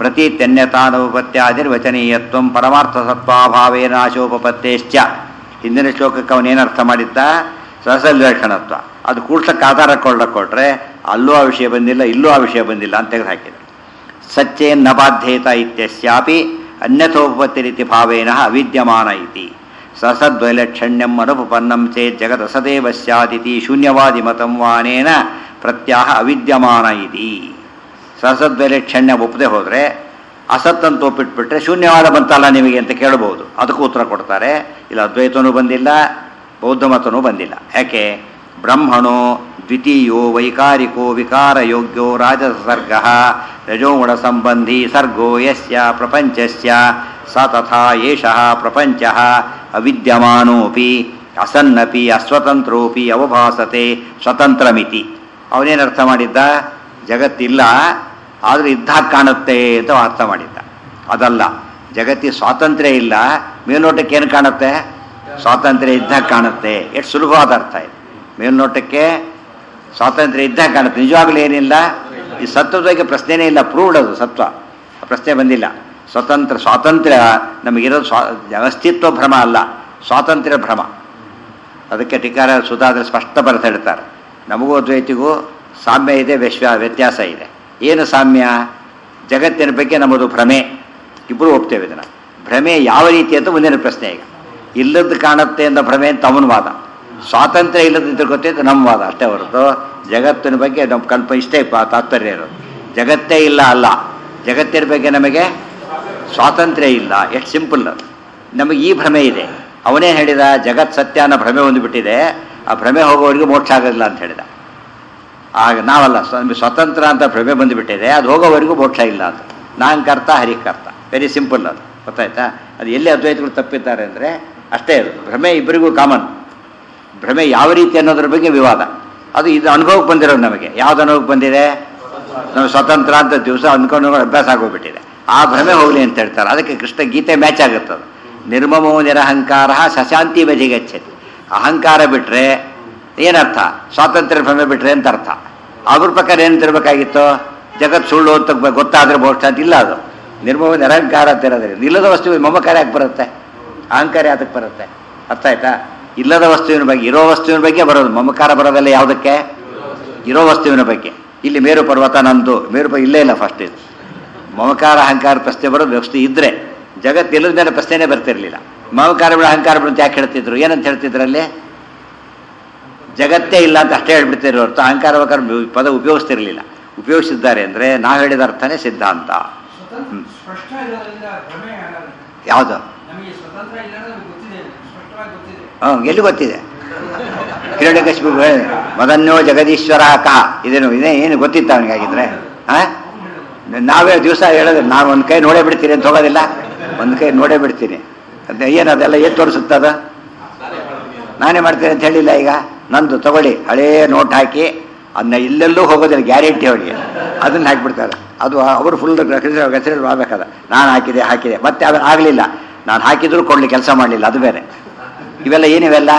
ಪ್ರತೀತ್ಯನ್ಯತಾನುಪತ್ಯಾದಿರ್ವಚನೀಯತ್ವ ಪರಮಾರ್ಥ ಸತ್ವಾಭಾವೇನಾಶೋಪಪತ್ತೇಶ್ಚ ಹಿಂದಿನ ಶ್ಲೋಕಕ್ಕೆ ಅವನೇನರ್ಥ ಮಾಡಿದ್ದ ಸಹಸಲ್ವೇಷಣತ್ವ ಅದು ಕೂಡ್ಸಕ್ಕೆ ಆಧಾರ ಕೊಳ್ಳಕ್ಕೆ ಕೊಟ್ಟರೆ ಅಲ್ಲೂ ಆ ವಿಷಯ ಬಂದಿಲ್ಲ ಇಲ್ಲೂ ಆ ವಿಷಯ ಬಂದಿಲ್ಲ ಅಂತ ತೆಗೆದು ಹಾಕಿದ್ರು ಸಚ್ಚೇನ್ನ ಬಾಧ್ಯೇತ ಇತ್ಯಸ್ಯಾಪಿ ಅನ್ಯಥೋಪತ್ತಿರಿತಿ ಭಾವೇನ ಅವಿದ್ಯಮಾನ ಇತಿ ಸಸದ್ವೈಲಕ್ಷಣ್ಯಂ ಅನುಪನ್ನಂ ಚೇತ್ ಜಗದಸದೇವ ಸ್ಯಾದಿತಿ ಶೂನ್ಯವಾದಿ ಮತಂ ವಾನೇನ ಪ್ರತ್ಯಾಹ ಅವಿದ್ಯಮಾನ ಇತಿ ಸಸದ್ವೈಲಕ್ಷಣ್ಯ ಒಪ್ಪದೆ ಹೋದರೆ ಅಸತ್ ಅಂತ ಒಪ್ಪಿಟ್ಬಿಟ್ರೆ ಶೂನ್ಯವಾದ ಬಂತಲ್ಲ ನಿಮಗೆ ಅಂತ ಕೇಳಬಹುದು ಅದಕ್ಕೂ ಉತ್ತರ ಕೊಡ್ತಾರೆ ಇಲ್ಲ ಅದ್ವೈತನೂ ಬಂದಿಲ್ಲ ಬೌದ್ಧ ಮತನೂ ಬಂದಿಲ್ಲ ಯಾಕೆ ಬ್ರಹ್ಮಣೋ ದ್ವಿತೀಯೋ ವೈಕಾರಿಕೋ ವಿಕಾರ ಯೋಗ್ಯೋ ರಾಜಸರ್ಗ ರಜೋಗುಣ ಸಂಬಂಧಿ ಸರ್ಗೋ ಯಸ್ಯ ಪ್ರಪಂಚಸ್ಯ ಸ ತಥಾ ಏಷಃ ಪ್ರಪಂಚ ಅವಿದ್ಯಮಾನೋಪಿ ಅಸನ್ನಪಿ ಅಸ್ವತಂತ್ರೋಪಿ ಅವಭಾಸತೆ ಸ್ವತಂತ್ರಮಿತಿ ಅವನೇನು ಅರ್ಥ ಮಾಡಿದ್ದ ಜಗತ್ತಿಲ್ಲ ಆದರೆ ಇದ್ದಾಗ ಕಾಣುತ್ತೆ ಅಂತ ಅರ್ಥ ಮಾಡಿದ್ದ ಅದಲ್ಲ ಜಗತ್ತಿಗೆ ಸ್ವಾತಂತ್ರ್ಯ ಇಲ್ಲ ಮೇಲ್ನೋಟಕ್ಕೆ ಏನು ಕಾಣುತ್ತೆ ಸ್ವಾತಂತ್ರ್ಯ ಇದ್ದಾಗ ಕಾಣುತ್ತೆ ಎಷ್ಟು ಸುಲಭವಾದ ಅರ್ಥ ಇದೆ ಮೇಲ್ನೋಟಕ್ಕೆ ಸ್ವಾತಂತ್ರ್ಯ ಇದ್ದಾಗ ಕಾಣುತ್ತೆ ನಿಜವಾಗ್ಲೂ ಏನಿಲ್ಲ ಈ ಸತ್ವದ ಬಗ್ಗೆ ಪ್ರಶ್ನೆನೇ ಇಲ್ಲ ಪ್ರೂವ್ಡ್ ಅದು ಸತ್ವ ಆ ಪ್ರಶ್ನೆ ಬಂದಿಲ್ಲ ಸ್ವತಂತ್ರ ಸ್ವಾತಂತ್ರ್ಯ ನಮಗಿರೋದು ಸ್ವಾ ಅಸ್ತಿತ್ವ ಭ್ರಮ ಅಲ್ಲ ಸ್ವಾತಂತ್ರ್ಯ ಭ್ರಮ ಅದಕ್ಕೆ ಟೀಕಾರ ಸುಧಾದ್ರೆ ಸ್ಪಷ್ಟ ಬರ್ತ ಹೇಳ್ತಾರೆ ನಮಗೂ ಅದ್ವೈತಿಗೂ ಸಾಮ್ಯ ಇದೆ ವಿಶ್ವ ವ್ಯತ್ಯಾಸ ಇದೆ ಏನು ಸಾಮ್ಯ ಜಗತ್ತಿನ ಬಗ್ಗೆ ನಮ್ಮದು ಭ್ರಮೆ ಇಬ್ಬರು ಒಪ್ತೇವೆ ಇದನ್ನು ಭ್ರಮೆ ಯಾವ ರೀತಿ ಅಂತ ಮುಂದಿನ ಪ್ರಶ್ನೆ ಈಗ ಇಲ್ಲದ್ದು ಕಾಣುತ್ತೆ ಅಂತ ಭ್ರಮೆ ಅಂತ ಅವನ ವಾದ ಸ್ವಾತಂತ್ರ್ಯ ಇಲ್ಲದಿದ್ದರೆ ಗೊತ್ತಿದ್ದು ನಮ್ಮ ವಾದ ಅಷ್ಟೇ ಹೊರತು ಜಗತ್ತಿನ ಬಗ್ಗೆ ನಮ್ಮ ಕಲ್ಪ ಇಷ್ಟೇ ಪ- ತಾತ್ಪರ್ಯ ಇರೋದು ಜಗತ್ತೇ ಇಲ್ಲ ಅಲ್ಲ ಜಗತ್ತಿನ ಬಗ್ಗೆ ನಮಗೆ ಸ್ವಾತಂತ್ರ್ಯ ಇಲ್ಲ ಎಷ್ಟು ಸಿಂಪಲ್ ಅದು ನಮಗೆ ಈ ಭ್ರಮೆ ಇದೆ ಅವನೇ ಹೇಳಿದ ಜಗತ್ ಸತ್ಯ ಅನ್ನೋ ಭ್ರಮೆ ಹೊಂದಿಬಿಟ್ಟಿದೆ ಆ ಭ್ರಮೆ ಹೋಗೋವರೆಗೂ ಮೋಕ್ಷ ಆಗೋದಿಲ್ಲ ಅಂತ ಹೇಳಿದ ಆಗ ನಾವಲ್ಲ ಸ್ವ- ನಮಗೆ ಸ್ವತಂತ್ರ ಅಂತ ಭ್ರಮೆ ಬಂದುಬಿಟ್ಟಿದೆ ಅದು ಹೋಗೋವರೆಗೂ ಮೋಕ್ಷ ಇಲ್ಲ ಅಂತ ನಾಂಕರ್ತ ಹರಿಕರ್ತ ವೆರಿ ಸಿಂಪಲ್ ಅದು ಗೊತ್ತಾಯ್ತಾ ಅದು ಎಲ್ಲಿ ಅದ್ವೈತಗಳು ತಪ್ಪಿದ್ದಾರೆ ಅಂದರೆ ಅಷ್ಟೇ ಅದು ಭ್ರಮೆ ಇಬ್ಬರಿಗೂ ಕಾಮನ್ ಭ್ರಮೆ ಯಾವ ರೀತಿ ಅನ್ನೋದ್ರ ಬಗ್ಗೆ ವಿವಾದ ಅದು ಇದು ಅನುಭವಕ್ಕೆ ಬಂದಿರೋದು ನಮಗೆ ಯಾವ್ದು ಅನುಭವಕ್ಕೆ ಬಂದಿದೆ ನಾವು ಸ್ವತಂತ್ರ ಅಂತ ದಿವಸ ಅಂದ್ಕೊಂಡು ಅಭ್ಯಾಸ ಆಗೋಗ್ಬಿಟ್ಟಿದೆ ಆ ಭ್ರಮೆ ಹೋಗಲಿ ಅಂತ ಹೇಳ್ತಾರೆ ಅದಕ್ಕೆ ಕೃಷ್ಣ ಗೀತೆ ಮ್ಯಾಚ್ ಆಗುತ್ತದು ನಿರ್ಮಮೋ ನಿರಹಂಕಾರ ಶಶಾಂತಿ ಬದಿಗಚ್ಚತಿ ಅಹಂಕಾರ ಬಿಟ್ಟರೆ ಏನರ್ಥ ಸ್ವಾತಂತ್ರ್ಯ ಭ್ರಮೆ ಬಿಟ್ರೆ ಅಂತ ಅರ್ಥ ಅವ್ರ ಪ್ರಕಾರ ಏನು ತಿರ್ಬೇಕಾಗಿತ್ತು ಜಗತ್ ಸುಳ್ಳು ಅಂತ ಬ- ಗೊತ್ತಾದ್ರೆ ಮೋಕ್ಷ ಅಂತ ಇಲ್ಲ ಅದು ನಿರ್ಮಮ ನಿರಹಂಕಾರ ಅಂತ ಇರೋದ್ರಿಂದ ಇಲ್ಲದ ವಸ್ತು ಮಮಕಾರ ಯಾಕೆ ಬರುತ್ತೆ ಅಹಂಕಾರ ಯಾತಕ್ಕೆ ಬರುತ್ತೆ ಅರ್ಥ ಆಯ್ತಾ ಇಲ್ಲದ ವಸ್ತುವಿನ ಬಗ್ಗೆ ಇರೋ ವಸ್ತುವಿನ ಬಗ್ಗೆ ಬರೋದು ಮಮಕಾರ ಬರೋದಲ್ಲ ಯಾವುದಕ್ಕೆ ಇರೋ ವಸ್ತುವಿನ ಬಗ್ಗೆ ಇಲ್ಲಿ ಮೇರು ಪರ್ವತ ನಂದು ಮೇರು ಪ- ಇಲ್ಲೇ ಇಲ್ಲ ಫಸ್ಟ್ ಇದು ಮಮಕಾರ ಅಹಂಕಾರ ಪ್ರಶ್ನೆ ಬರೋದು ವಸ್ತು ಇದ್ರೆ ಜಗತ್ತು ಇಲ್ಲದ ಮೇಲೆ ಪ್ರಶ್ನೆನೇ ಬರ್ತಿರ್ಲಿಲ್ಲ ಮಮಕಾರ ಬಿಡ ಅಹಂಕಾರ ಬಿಡು ಅಂತ ಯಾಕೆ ಹೇಳ್ತಿದ್ರು ಏನಂತ ಹೇಳ್ತಿದ್ರು ಅಲ್ಲಿ ಜಗತ್ತೇ ಇಲ್ಲ ಅಂತ ಅಷ್ಟೇ ಹೇಳ್ಬಿಡ್ತಿರೋ ಹೊರತು ಅಹಂಕಾರ ವಕಾರ ಪದ ಉಪಯೋಗಿಸ್ತಿರ್ಲಿಲ್ಲ ಉಪಯೋಗಿಸಿದ್ದಾರೆ ಅಂದರೆ ನಾವು ಹೇಳಿದ ಅರ್ಥನೇ ಸಿದ್ಧಾಂತ ಸ್ವತಂತ್ರ ಸ್ಪಷ್ಟ ಇರೋದ್ರಿಂದ ಭ್ರಮೆ ಆಗಲ್ಲ ಯಾವುದು ನಮಗೆ ಸ್ವತಂತ್ರ ಇಲ್ಲ ಅಂತ ನಮಗೆ ಗೊತ್ತಿದೆ ಸ್ಪಷ್ಟವಾಗಿ ಗೊತ್ತಿದೆ ಹಾಂ ಎಲ್ಲಿ ಗೊತ್ತಿದೆ ಹಿರಣ್ಯಕಶಿಪು ಮದನ್ಯೋ ಜಗದೀಶ್ವರ ಕಹ ಇದೇನು ಇದೇ ಏನು ಗೊತ್ತಿತ್ತು ಅವನಿಗಾಗಿದ್ರೆ ಹಾಂ ನಾವೇ ದಿವಸ ಹೇಳೋದು ನಾನು ಒಂದು ಕೈ ನೋಡೇ ಬಿಡ್ತೀನಿ ಅಂತ ಹೋಗೋದಿಲ್ಲ ಒಂದು ಕೈ ನೋಡೇ ಬಿಡ್ತೀನಿ ಅದೇ ಏನು ಅದೆಲ್ಲ ಏನು ತೋರಿಸುತ್ತದ ನಾನೇ ಮಾಡ್ತೀನಿ ಅಂತ ಹೇಳಿಲ್ಲ ಈಗ ನಂದು ತಗೊಳ್ಳಿ ಹಳೇ ನೋಟ್ ಹಾಕಿ ಅದನ್ನ ಇಲ್ಲೆಲ್ಲೂ ಹೋಗೋದಿಲ್ಲ ಗ್ಯಾರಂಟಿ ಅವರಿಗೆ ಅದನ್ನ ಹಾಕಿಬಿಡ್ತಾರೆ ಅದು ಅವರು ಫುಲ್ ಹೆಸರು ಮಾಡ್ಬೇಕಾದ ನಾನು ಹಾಕಿದೆ ಹಾಕಿದೆ ಮತ್ತೆ ಅದು ಆಗಲಿಲ್ಲ ನಾನು ಹಾಕಿದ್ರು ಕೊಡ್ಲಿ ಕೆಲಸ ಮಾಡಲಿಲ್ಲ ಅದು ಬೇರೆ ಇವೆಲ್ಲ ಏನಿವೆಲ್ಲ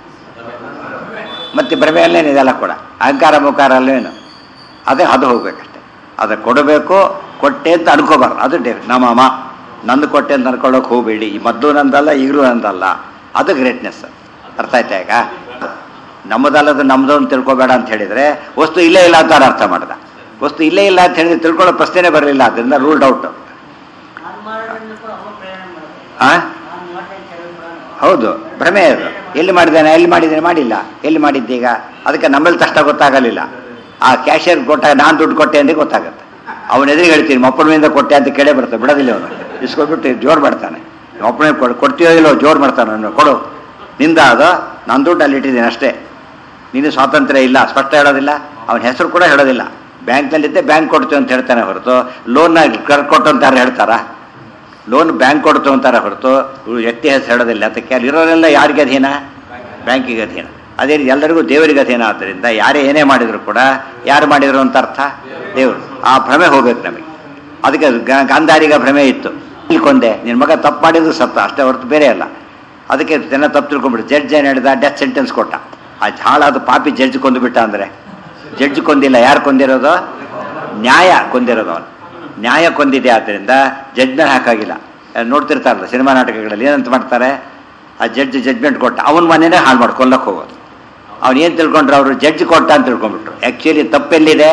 ಮತ್ತೆ ಭ್ರಮೆಯಲ್ಲೇನು ಇದೆಲ್ಲ ಕೂಡ ಅಹಂಕಾರ ಮುಖಾರ ಅಲ್ಲೇನು ಅದೇ ಅದು ಹೋಗ್ಬೇಕಷ್ಟೆ ಅದು ಕೊಡಬೇಕು ಕೊಟ್ಟೆ ಅಂತ ಅನ್ಕೋಬಾರ್ದು ಅದು ಡೇ ನಮ್ಮಮ್ಮ ನಂದು ಕೊಟ್ಟೆ ಅಂತ ಅನ್ಕೊಳ್ಳೋಕೆ ಹೋಗಬೇಡಿ ಈ ಮದ್ದು ನಂದಲ್ಲ ಈಗಲೂ ನಂದಲ್ಲ ಅದು ಗ್ರೇಟ್ನೆಸ್ ಅರ್ಥ ಆಯ್ತಾ ಈಗ ನಮ್ಮದಲ್ಲದು ನಮ್ಮದು ಅಂತ ತಿಳ್ಕೊಬೇಡ ಅಂತ ಹೇಳಿದರೆ ವಸ್ತು ಇಲ್ಲೇ ಇಲ್ಲ ಅಂತ ಅವ್ನು ಅರ್ಥ ಮಾಡ್ದ ವಸ್ತು ಇಲ್ಲೇ ಇಲ್ಲ ಅಂತ ಹೇಳಿದ್ರೆ ತಿಳ್ಕೊಳ್ಳೋ ಪ್ರಶ್ನೆನೇ ಬರಲಿಲ್ಲ ಅದರಿಂದ ರೂಲ್ಡ್ ಔಟ್ ನಾನು ಮಾಡೋದ್ರಿಂದ ಕೂಡ ಅವ ಪ್ರೇರಣೆ ಮಾಡೋದು ಆ ನಾನು ಮಾಡ್ತೇನೆ ಅಂತ ಹೇಳೋದು ಕೂಡ ಹೌದು ಭ್ರಮೆ ಅದು ಎಲ್ಲಿ ಮಾಡಿದ್ದಾನೆ ಎಲ್ಲಿ ಮಾಡಿದ್ದಾನೆ ಮಾಡಿಲ್ಲ ಎಲ್ಲಿ ಮಾಡಿದ್ದೀಗ ಅದಕ್ಕೆ ನಮ್ಮಲ್ಲಿ ತಷ್ಟ ಗೊತ್ತಾಗಲಿಲ್ಲ ಆ ಕ್ಯಾಶಿಯರ್ ಕೊಟ್ಟಾಗ ನಾನು ದುಡ್ಡು ಕೊಟ್ಟೆ ಅಂತ ಗೊತ್ತಾಗುತ್ತೆ ಅವನ ಎದುರಿಗೆ ಹೇಳ್ತೀನಿ ಮಕ್ಕಳಿಂದ ಕೊಟ್ಟೆ ಅಂತ ಕೇಳೇ ಬರ್ತಾನೆ ಬಿಡೋದಿಲ್ಲ ಅವನು ಇಸ್ಕೊಟ್ಬಿಟ್ಟು ಜೋರು ಮಾಡ್ತಾನೆ ಒಬ್ಬನೇ ಕೊಡು ಕೊಡ್ತೀಯೋ ಇಲ್ಲೋ ಜೋರು ಮಾಡ್ತಾನೆ ಅವನು ಕೊಡು ನಿಂದ ಅದು ನಾನು ದುಡ್ಡು ಅಲ್ಲಿ ಇಟ್ಟಿದ್ದೀನಿ ಅಷ್ಟೇ ನೀನು ಸ್ವಾತಂತ್ರ್ಯ ಇಲ್ಲ ಸ್ಪಷ್ಟ ಹೇಳೋದಿಲ್ಲ ಅವನ ಹೆಸರು ಕೂಡ ಹೇಳೋದಿಲ್ಲ ಬ್ಯಾಂಕ್ನಲ್ಲಿದ್ದೆ ಬ್ಯಾಂಕ್ ಕೊಡ್ತೀವಿ ಅಂತ ಹೇಳ್ತಾನೆ ಹೊರತು ಲೋನ್ನ ಕೊಟ್ಟು ಅಂತ ಯಾರು ಹೇಳ್ತಾರಾ ಲೋನ್ ಬ್ಯಾಂಕ್ ಕೊಡ್ತು ಅಂತಾರೆ ಹೊರತು ಇವ್ರು ವ್ಯಕ್ತಿ ಹೆಸರು ಹೇಳೋದಿಲ್ಲ ಅದಕ್ಕೆ ಅಲ್ಲಿ ಇರೋರೆಲ್ಲ ಯಾರಿಗೆ ಅಧೀನ ಬ್ಯಾಂಕಿಗೆ ಅಧೀನ ಅದೇ ರೀತಿ ಎಲ್ಲರಿಗೂ ದೇವರಿಗೆ ಅಧೀನ ಆದ್ದರಿಂದ ಯಾರೇ ಏನೇ ಮಾಡಿದ್ರು ಕೂಡ ಯಾರು ಮಾಡಿದ್ರು ಅಂತ ಅರ್ಥ ದೇವರು ಆ ಭ್ರಮೆ ಹೋಗ್ಬೇಕು ನಮಗೆ ಅದಕ್ಕೆ ಗ- ಗಾಂಧಾರಿಗ ಭ್ರಮೆ ಇತ್ತು ತಿಳ್ಕೊಂಡೆ ನಿನ್ನ ಮಗ ತಪ್ಪು ಮಾಡಿದ್ರು ಸತ್ತ ಅಷ್ಟೇ ಹೊರತು ಬೇರೆ ಅಲ್ಲ ಅದಕ್ಕೆ ಜನ ತಪ್ಪು ತಿಳ್ಕೊಂಡ್ಬಿಟ್ಟು ಜಡ್ಜ್ ಏನು ಹೇಳಿದ ಡೆತ್ ಸೆಂಟೆನ್ಸ್ ಕೊಟ್ಟ ಆ ಹಾಳಾದ ಪಾಪಿ ಜಡ್ಜ್ ಕೊಂದುಬಿಟ್ಟ ಅಂದರೆ ಜಡ್ಜ್ ಕೊಂದಿಲ್ಲ ಯಾರು ಕೊಂದಿರೋದು ನ್ಯಾಯ ಕೊಂದಿರೋದು ಅವನು ನ್ಯಾಯ ಕೊಂದಿದೆ ಆದ್ದರಿಂದ ಜಡ್ಜ್ನ ಹಾಕಾಗಿಲ್ಲ ಅಹ್ ನೋಡ್ತಿರ್ತಾರಲ್ಲ ಸಿನಿಮಾ ನಾಟಕಗಳಲ್ಲಿ ಏನಂತ ಮಾಡ್ತಾರೆ ಆ ಜಡ್ಜ್ ಜಡ್ಜ್ಮೆಂಟ್ ಕೊಟ್ಟ ಅವನ ಮನೇನೆ ಹಾಳು ಮಾಡಿ ಕೊಲ್ಲಕ್ಕೆ ಹೋಗೋದು ಅವ್ನು ಏನು ತಿಳ್ಕೊಂಡ್ರು ಅವರು ಜಡ್ಜ್ ಕೊಟ್ಟ ಅಂತ ತಿಳ್ಕೊಂಡ್ಬಿಟ್ರು ಆ್ಯಕ್ಚುಲಿ ತಪ್ಪೆಲ್ಲಿದೆ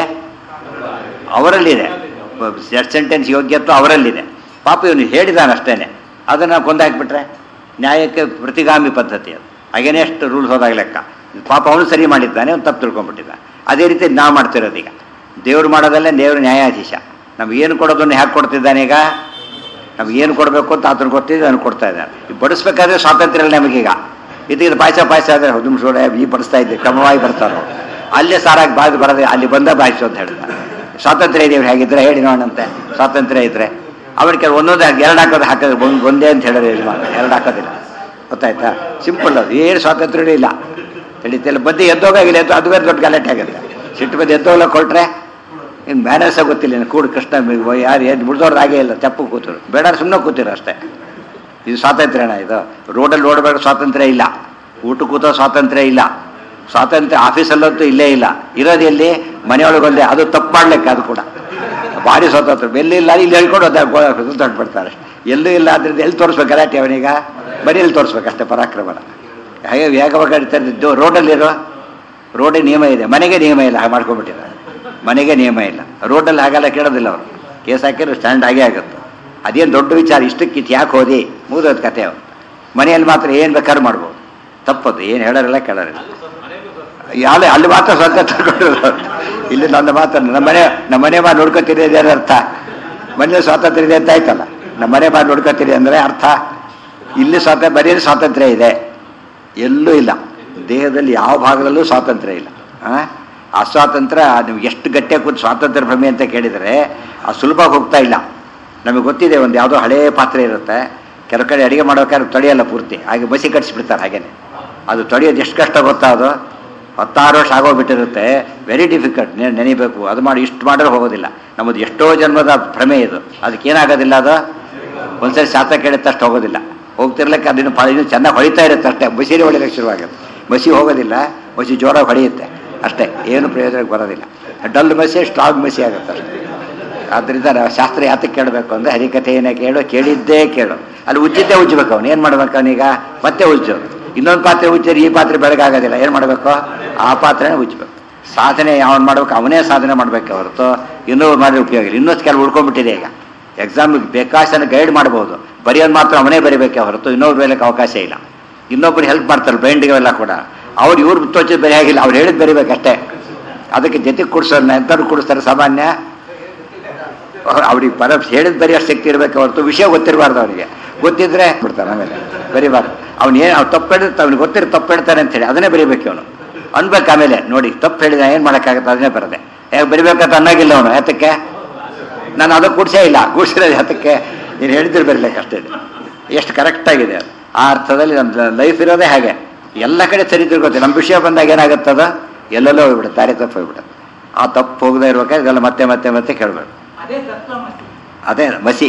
ಅವರಲ್ಲಿದೆ ಡೆತ್ ಸೆಂಟೆನ್ಸ್ ಯೋಗ್ಯತ್ವ ಅವರಲ್ಲಿದೆ ಪಾಪ ಇವನು ಹೇಳಿದಾನೆ ಅಷ್ಟೇನೆ ಅದನ್ನು ಕೊಂದಾಕ್ಬಿಟ್ರೆ ನ್ಯಾಯಕ್ಕೆ ಪ್ರತಿಗಾಮಿ ಪದ್ಧತಿ ಅದು ಅಗೇನೆಸ್ಟ್ ರೂಲ್ಸ್ ಹೋದಾಗ ಲೆಕ್ಕ ಪಾಪ ಅವನು ಸರಿ ಮಾಡಿದ್ದಾನೆ ಅವ್ನು ತಪ್ಪು ತಿಳ್ಕೊಂಡ್ಬಿಟ್ಟಿದ್ದ ಅದೇ ರೀತಿ ನಾವು ಮಾಡ್ತಿರೋದು ಈಗ ದೇವ್ರು ಮಾಡೋದಲ್ಲೇ ದೇವರು ನ್ಯಾಯಾಧೀಶ ನಮ್ಗೆ ಏನು ಕೊಡೋದನ್ನು ಹ್ಯಾಕೆ ಕೊಡ್ತಿದ್ದಾನೆ ಈಗ ನಮ್ಗೆ ಏನು ಕೊಡಬೇಕು ಅಂತ ಆತನ ಗೊತ್ತಿದೆ ಅದನ್ನು ಕೊಡ್ತಾ ಇದ್ದಾನೆ ಈ ಬಡಿಸ್ಬೇಕಾದ್ರೆ ಸ್ವಾತಂತ್ರ್ಯ ಇಲ್ಲ ನಮಗೀಗ ಇದೀಗ ಪಾಯಸ ಪಾಯಸ ಆದರೆ ಹೌದು ಸೋಡ ಈ ಬಡಿಸ್ತಾ ಇದ್ದೆ ಕ್ರಮವಾಗಿ ಬರ್ತಾರೋ ಅಲ್ಲೇ ಸಾರಾಗಿ ಬಾಗಿ ಬರದೆ ಅಲ್ಲಿ ಬಂದ ಬಾಯಿಸು ಅಂತ ಹೇಳ್ತಾರೆ ಸ್ವಾತಂತ್ರ್ಯ ಇದೆಯವ್ರು ಹೇಗಿದ್ರೆ ಹೇಳಿ ನೋಡಂತೆ ಸ್ವಾತಂತ್ರ್ಯ ಇದ್ರೆ ಅವ್ರಿಗೆ ಒಂದೊಂದು ಎರಡು ಹಾಕೋದು ಹಾಕಿದ್ರೆ ಒಂದು ಒಂದೇ ಅಂತ ಹೇಳಿದ್ರೆ ಯಜಮಾನ ಎರಡು ಹಾಕೋದಿಲ್ಲ ಗೊತ್ತಾಯ್ತಾ ಸಿಂಪಲ್ ಅದು ಏನು ಸ್ವಾತಂತ್ರ್ಯ ಇಲ್ಲ ತಿಳಿತಿಲ್ಲ ಬದ್ದಿ ಎದ್ದೋಗಾಗಿಲ್ಲ ಎದ್ದು ಅದು ಬೇರೆ ದೊಡ್ಡ ಗಲಾಟೆ ಆಗುತ್ತೆ ಸಿಟ್ಟು ಬದ್ದಿ ಎದ್ದೋಗ್ಲ ಕೊಟ್ರೆ ಇನ್ನು ಬ್ಯಾನರ್ಸ ಗೊತ್ತಿಲ್ಲ ಇನ್ನು ಕೂಡು ಕೃಷ್ಣ ಯಾರು ಎದ್ದು ಮುಡ್ದವ್ರದ್ದು ಆಗೇ ಇಲ್ಲ ತಪ್ಪು ಕೂತರು ಬೇಡ ಸುಮ್ಮನೆ ಕೂತಿರು ಅಷ್ಟೇ ಇದು ಸ್ವಾತಂತ್ರ್ಯನ ಇದು ರೋಡಲ್ಲಿ ಓಡಬೇಕು ಸ್ವಾತಂತ್ರ್ಯ ಇಲ್ಲ ಊಟ ಕೂತೋ ಸ್ವಾತಂತ್ರ್ಯ ಇಲ್ಲ ಸ್ವಾತಂತ್ರ್ಯ ಆಫೀಸಲ್ಲಂತೂ ಇಲ್ಲೇ ಇಲ್ಲ ಇರೋದೆಲ್ಲಿ ಮನೆಯೊಳಗೊಂದೇ ಅದು ತಪ್ಪು ಮಾಡ್ಲಿಕ್ಕೆ ಅದು ಕೂಡ ಭಾರಿ ಸ್ವಾತಂತ್ರ್ಯ ಎಲ್ಲಿಲ್ಲ ಇಲ್ಲಿ ಹೇಳ್ಕೊಂಡು ಸುತ್ತಾಡ್ಬಿಡ್ತಾರೆ ಎಲ್ಲೂ ಇಲ್ಲ ಆದ್ರಿಂದ ಎಲ್ಲಿ ತೋರಿಸ್ಬೇಕು ಗಲಾಟೆ ಅವನೀಗ ಬರೀ ಎಲ್ಲಿ ತೋರಿಸ್ಬೇಕಷ್ಟೇ ಪರಾಕ್ರಮನ ಹಾಗೆ ವೇಗವಾಗಿ ಇರ್ತಾರೆ ರೋಡಲ್ಲಿರೋ ರೋಡಿಗೆ ನಿಯಮ ಇದೆ ಮನೆಗೆ ನಿಯಮ ಇಲ್ಲ ಹಾಗೆ ಮಾಡ್ಕೊಂಡ್ಬಿಟ್ಟಿದ್ದಾರೆ ಮನೆಗೆ ನಿಯಮ ಇಲ್ಲ ರೋಡಲ್ಲಿ ಹಾಗೆಲ್ಲ ಕೇಳೋದಿಲ್ಲ ಅವರು ಕೇಸ್ ಹಾಕಿದ್ರೆ ಸ್ಟ್ಯಾಂಡ್ ಆಗೇ ಆಗುತ್ತೆ ಅದೇನು ದೊಡ್ಡ ವಿಚಾರ ಇಷ್ಟಕ್ಕಿತ್ತು ಯಾಕೆ ಹೋದಿ ಮುಗಿದೋದು ಕತೆ ಅವ್ರು ಮನೆಯಲ್ಲಿ ಮಾತ್ರ ಏನು ಬೇಕಾದ್ರೂ ಮಾಡ್ಬೋದು ತಪ್ಪದು ಏನು ಹೇಳೋರಿಲ್ಲ ಕೇಳೋರಿಲ್ಲ ಅಲ್ಲಿ ಅಲ್ಲಿ ಮಾತ್ರ ಸ್ವಂತ ತಗೊಂಡಿರೋದು ಇಲ್ಲಿ ನನ್ನ ಮಾತ್ರ ನಮ್ಮ ಮನೆ ನಮ್ಮ ಮನೆ ಮಾಡಿ ನೋಡ್ಕೊತೀರಿ ಅದೇನು ಅರ್ಥ ಮನೇಲಿ ಸ್ವಾತಂತ್ರ್ಯ ಇದೆ ಅಂತ ಆಯ್ತಲ್ಲ ನಮ್ಮ ಮನೆ ಮಾಡಿ ನೋಡ್ಕೊತೀರಿ ಅಂದರೆ ಅರ್ಥ ಇಲ್ಲಿ ಸ್ವಾತಂತ್ರ್ಯ ಮನೆಯಲ್ಲಿ ಸ್ವಾತಂತ್ರ್ಯ ಇದೆ ಎಲ್ಲೂ ಇಲ್ಲ ದೇಹದಲ್ಲಿ ಯಾವ ಭಾಗದಲ್ಲೂ ಸ್ವಾತಂತ್ರ್ಯ ಇಲ್ಲ ಆ? ಆ ಸ್ವಾತಂತ್ರ್ಯ ನೀವು ಎಷ್ಟು ಗಟ್ಟಿಯಾಗಿ ಕೂತು ಸ್ವಾತಂತ್ರ್ಯ ಭ್ರಮೆ ಅಂತ ಕೇಳಿದರೆ ಆ ಸುಲಭ ಹೋಗ್ತಾ ಇಲ್ಲ ನಮಗೆ ಗೊತ್ತಿದೆ ಒಂದು ಯಾವುದೋ ಹಳೇ ಪಾತ್ರೆ ಇರುತ್ತೆ ಕೆಲವು ಕಡೆ ಅಡುಗೆ ಮಾಡ್ಬೇಕಾದ್ರೆ ತೊಳೆಯಲ್ಲ ಪೂರ್ತಿ ಹಾಗೆ ಬಸಿ ಕಟ್ಸಿಬಿಡ್ತಾರೆ ಹಾಗೇನೆ ಅದು ತೊಳೆಯೋದು ಎಷ್ಟು ಕಷ್ಟ ಗೊತ್ತಾ ಅದು ಹತ್ತಾರು ವರ್ಷ ಆಗೋಗ್ಬಿಟ್ಟಿರುತ್ತೆ ವೆರಿ ಡಿಫಿಕಲ್ಟ್ ನೆನಿಬೇಕು ಅದು ಮಾಡಿ ಇಷ್ಟು ಮಾಡಿದ್ರೆ ಹೋಗೋದಿಲ್ಲ ನಮ್ಮದು ಎಷ್ಟೋ ಜನ್ಮದ ಭ್ರಮೆ ಇದು ಅದಕ್ಕೇನಾಗೋದಿಲ್ಲ ಅದು ಒಂದ್ಸರಿ ಶಾತ ಕೇಳಿದ ತಷ್ಟು ಹೋಗೋದಿಲ್ಲ ಹೋಗ್ತಿರ್ಲಿಕ್ಕೆ ಅದನ್ನು ಪ ಇನ್ನೂ ಚೆನ್ನಾಗಿ ಹೊಳಿತಾ ಇರುತ್ತೆ ಅಷ್ಟೇ ಬಸಿರಿ ಹೊಡಿಲಿಕ್ಕೆ ಶುರುವಾಗುತ್ತೆ ಬಸಿ ಹೋಗೋದಿಲ್ಲ ಬಸಿ ಜೋರಾಗಿ ಹೊಡೆಯುತ್ತೆ ಅಷ್ಟೇ ಏನು ಪ್ರಯೋಜನಕ್ಕೆ ಬರೋದಿಲ್ಲ ಡಲ್ ಮಸಿ ಸ್ಟ್ರಾಂಗ್ ಮಸಿ ಆಗುತ್ತೆ ಅಷ್ಟೇ ಆದ್ದರಿಂದ ನಾವು ಶಾಸ್ತ್ರ ಯಾತಕ್ಕೆ ಕೇಳಬೇಕು ಅಂದರೆ ಹರಿಕಥೆಯನ್ನೇ ಕೇಳು ಕೇಳಿದ್ದೇ ಕೇಳು ಅಲ್ಲಿ ಉಜ್ಜಿದ್ದೇ ಉಜ್ಜಬೇಕು ಅವನು ಏನು ಮಾಡ್ಬೇಕು ಅವನೀಗ ಮತ್ತೆ ಉಜ್ಜು ಇನ್ನೊಂದು ಪಾತ್ರೆ ಉಜ್ಜಿದ್ರೆ ಈ ಪಾತ್ರೆ ಬೆಳಗಾಗೋದಿಲ್ಲ ಏನು ಮಾಡಬೇಕು ಆ ಪಾತ್ರೆನೇ ಉಜ್ಜಬೇಕು ಸಾಧನೆ ಯಾವನು ಮಾಡ್ಬೇಕು ಅವನೇ ಸಾಧನೆ ಮಾಡಬೇಕು ಹೊರತು ಇನ್ನೊಬ್ರು ಮಾಡಿದ್ರೆ ಉಪಯೋಗ ಇಲ್ಲ ಇನ್ನೊಂದು ಕೆಲವು ಉಳ್ಕೊಂಡ್ಬಿಟ್ಟಿದೆ ಈಗ ಎಕ್ಸಾಮಿಗೆ ಬೇಕಾಸನ ಗೈಡ್ ಮಾಡ್ಬೋದು ಬರೆಯೋದು ಮಾತ್ರ ಅವನೇ ಬರಿಬೇಕೆ ಹೊರತು ಇನ್ನೊಬ್ರು ಬರೀಲಿಕ್ಕೆ ಅವಕಾಶ ಇಲ್ಲ ಇನ್ನೊಬ್ರು ಹೆಲ್ಪ್ ಮಾಡ್ತಾರೆ ಬ್ರೈಂಡ್ಗೆಲ್ಲ ಕೂಡ ಅವ್ರು ಇವ್ರು ತೋಚಿದ್ ಬರೀ ಆಗಿಲ್ಲ ಅವ್ರು ಹೇಳಿದ್ ಬರಿಬೇಕಷ್ಟೇ ಅದಕ್ಕೆ ಜೊತೆಗೆ ಕೊಡ್ಸೋರು ಎಂಥವ್ರು ಕೊಡಿಸ್ತಾರೆ ಸಾಮಾನ್ಯ ಅವ್ರಿಗೆ ಪರ ಹೇಳಿದ ಬರೆಯೋ ಶಕ್ತಿ ಇರಬೇಕು ಹೊರತು ವಿಷಯ ಗೊತ್ತಿರಬಾರ್ದು ಅವನಿಗೆ ಗೊತ್ತಿದ್ರೆ ಬಿಡ್ತಾನೆ ಆಮೇಲೆ ಬರಿಬಾರ್ದು ಅವ್ನು ಏನು ಅವ್ನು ತಪ್ಪು ಹೇಳಿದ್ರೆ ಅವ್ನಿಗೆ ಗೊತ್ತಿರೋ ತಪ್ಪು ಹೇಳ್ತಾನೆ ಅಂತೇಳಿ ಅದನ್ನೇ ಬರಿಬೇಕು ಅವನು ಅನ್ಬೇಕು ಆಮೇಲೆ ನೋಡಿ ತಪ್ಪು ಹೇಳಿದ ಏನು ಮಾಡೋಕ್ಕಾಗತ್ತೆ ಅದನ್ನೇ ಬರದೆ ಯಾಕೆ ಬರಿಬೇಕಂತ ಅನ್ನೋಗಿಲ್ಲ ಅವನು ಯಾತಕ್ಕೆ ನಾನು ಅದು ಕೂಡ್ಸೇ ಇಲ್ಲ ಕೂಡ್ಸಿರೋದು ಅದಕ್ಕೆ ನೀನು ಹೇಳಿದ್ರೆ ಬರಲಿಕ್ಕಷ್ಟೇ ಎಷ್ಟು ಕರೆಕ್ಟಾಗಿದೆ ಅದು ಆ ಅರ್ಥದಲ್ಲಿ ನಮ್ಮ ಲೈಫ್ ಇರೋದೇ ಹಾಗೆ ಎಲ್ಲ ಕಡೆ ಸರಿ ತಿರ್ಗೋತೀವಿ ನಮ್ಮ ವಿಷಯ ಬಂದಾಗ ಏನಾಗುತ್ತದ ಎಲ್ಲೆಲ್ಲೋ ಹೋಗ್ಬಿಡುತ್ತೆ ದಾರಿ ತಪ್ಪು ಹೋಗ್ಬಿಡುತ್ತೆ ಆ ತಪ್ಪು ಹೋಗದೆ ಇರ್ಬೇಕಾದ್ರೆ ಇದೆಲ್ಲ ಮತ್ತೆ ಮತ್ತೆ ಮತ್ತೆ ಕೇಳಬೇಕು ಅದೇ ತತ್ವ ಮತ್ತೆ ಅದೇ ಮಸಿ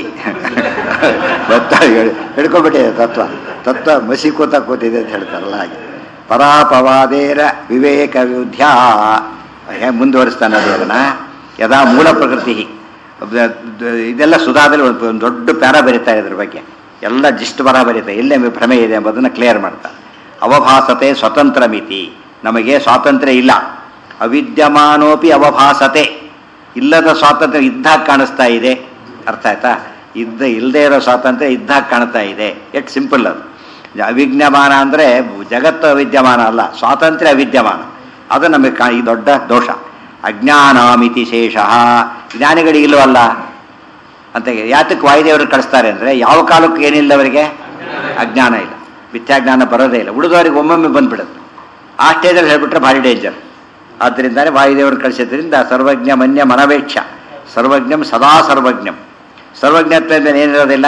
ಗೊತ್ತಾ ಹೇಳಿ ಹಿಡ್ಕೊಂಡ್ಬಿಟ್ಟಿದೆ ತತ್ವ ತತ್ವ ಮಸಿ ಕೂತ ಕೂತಿದೆ ಅಂತ ಹೇಳ್ತಾರಲ್ಲ ಹಾಗೆ ಪರಾಪವಾದೇರ ವಿವೇಕ ವಿರುದ್ಧ ಹೇಗೆ ಮುಂದುವರಿಸ್ತಾನೆ ಅದು ಅದನ್ನ ಯದಾ ಮೂಲ ಪ್ರಕೃತಿ ದ- ದ- ಇದೆಲ್ಲ ಸುಧಾದಲ್ಲಿ ಒಂದು ಒಂದು ದೊಡ್ಡ ಪ್ಯಾರ ಬರೀತಾರೆ ಇದ್ರ ಬಗ್ಗೆ ಎಲ್ಲ ಜಿಸ್ಟ್ ಬರ ಬರೀತಾರೆ ಎಲ್ಲೇ ಭ್ರಮೆ ಇದೆ ಎಂಬುದನ್ನು ಕ್ಲಿಯರ್ ಮಾಡ್ತಾರೆ ಅವಭಾಸತೆ ಸ್ವತಂತ್ರ ಮಿತಿ ನಮಗೆ ಸ್ವಾತಂತ್ರ್ಯ ಇಲ್ಲ ಅವಿದ್ಯಮಾನೋಪಿ ಅವಭಾಸತೆ ಇಲ್ಲದ ಸ್ವಾತಂತ್ರ್ಯ ಇದ್ದಾಗ ಕಾಣಿಸ್ತಾ ಇದೆ ಅರ್ಥ ಆಯ್ತಾ ಇದ್ದ ಇಲ್ಲದೆ ಇರೋ ಸ್ವಾತಂತ್ರ್ಯ ಇದ್ದಾಗ ಕಾಣ್ತಾ ಇದೆ ಎಷ್ಟು ಸಿಂಪಲ್ ಅದು ಅವಿಜ್ಞಮಾನ ಅಂದರೆ ಜಗತ್ತು ಅವಿದ್ಯಮಾನ ಅಲ್ಲ ಸ್ವಾತಂತ್ರ್ಯ ಅವಿದ್ಯಮಾನ ಅದು ನಮಗೆ ಕಾ ಈ ದೊಡ್ಡ ದೋಷ ಅಜ್ಞಾನಾಮಿತಿ ಶೇಷ ಜ್ಞಾನಿಗಳಿಗೆ ಇಲ್ವಲ್ಲ ಅಂತ ಯಾತಕ್ಕೆ ವಾಯುದೇವರು ಕಳಿಸ್ತಾರೆ ಅಂದರೆ ಯಾವ ಕಾಲಕ್ಕೂ ಏನಿಲ್ಲ ಅವರಿಗೆ ಅಜ್ಞಾನ ಇಲ್ಲ ಮಿಥ್ಯಾಜ್ಞಾನ ಬರೋದೇ ಇಲ್ಲ ಉಳಿದವರಿಗೆ ಒಮ್ಮೊಮ್ಮೆ ಬಂದ್ಬಿಡುತ್ತೆ ಆ ಸ್ಟೇಜಲ್ಲಿ ಹೇಳ್ಬಿಟ್ರೆ ಭಾರಿ ಡೇಂಜರ್ ಆದ್ದರಿಂದಲೇ ವಾಯುದೇವರು ಕಳಿಸಿದ್ರಿಂದ ಸರ್ವಜ್ಞ ಮನ್ಯ ಮನವೇಕ್ಷ ಸರ್ವಜ್ಞಂ ಸದಾ ಸರ್ವಜ್ಞಂ ಸರ್ವಜ್ಞತ್ವದಿಂದ ಏನಿರೋದಿಲ್ಲ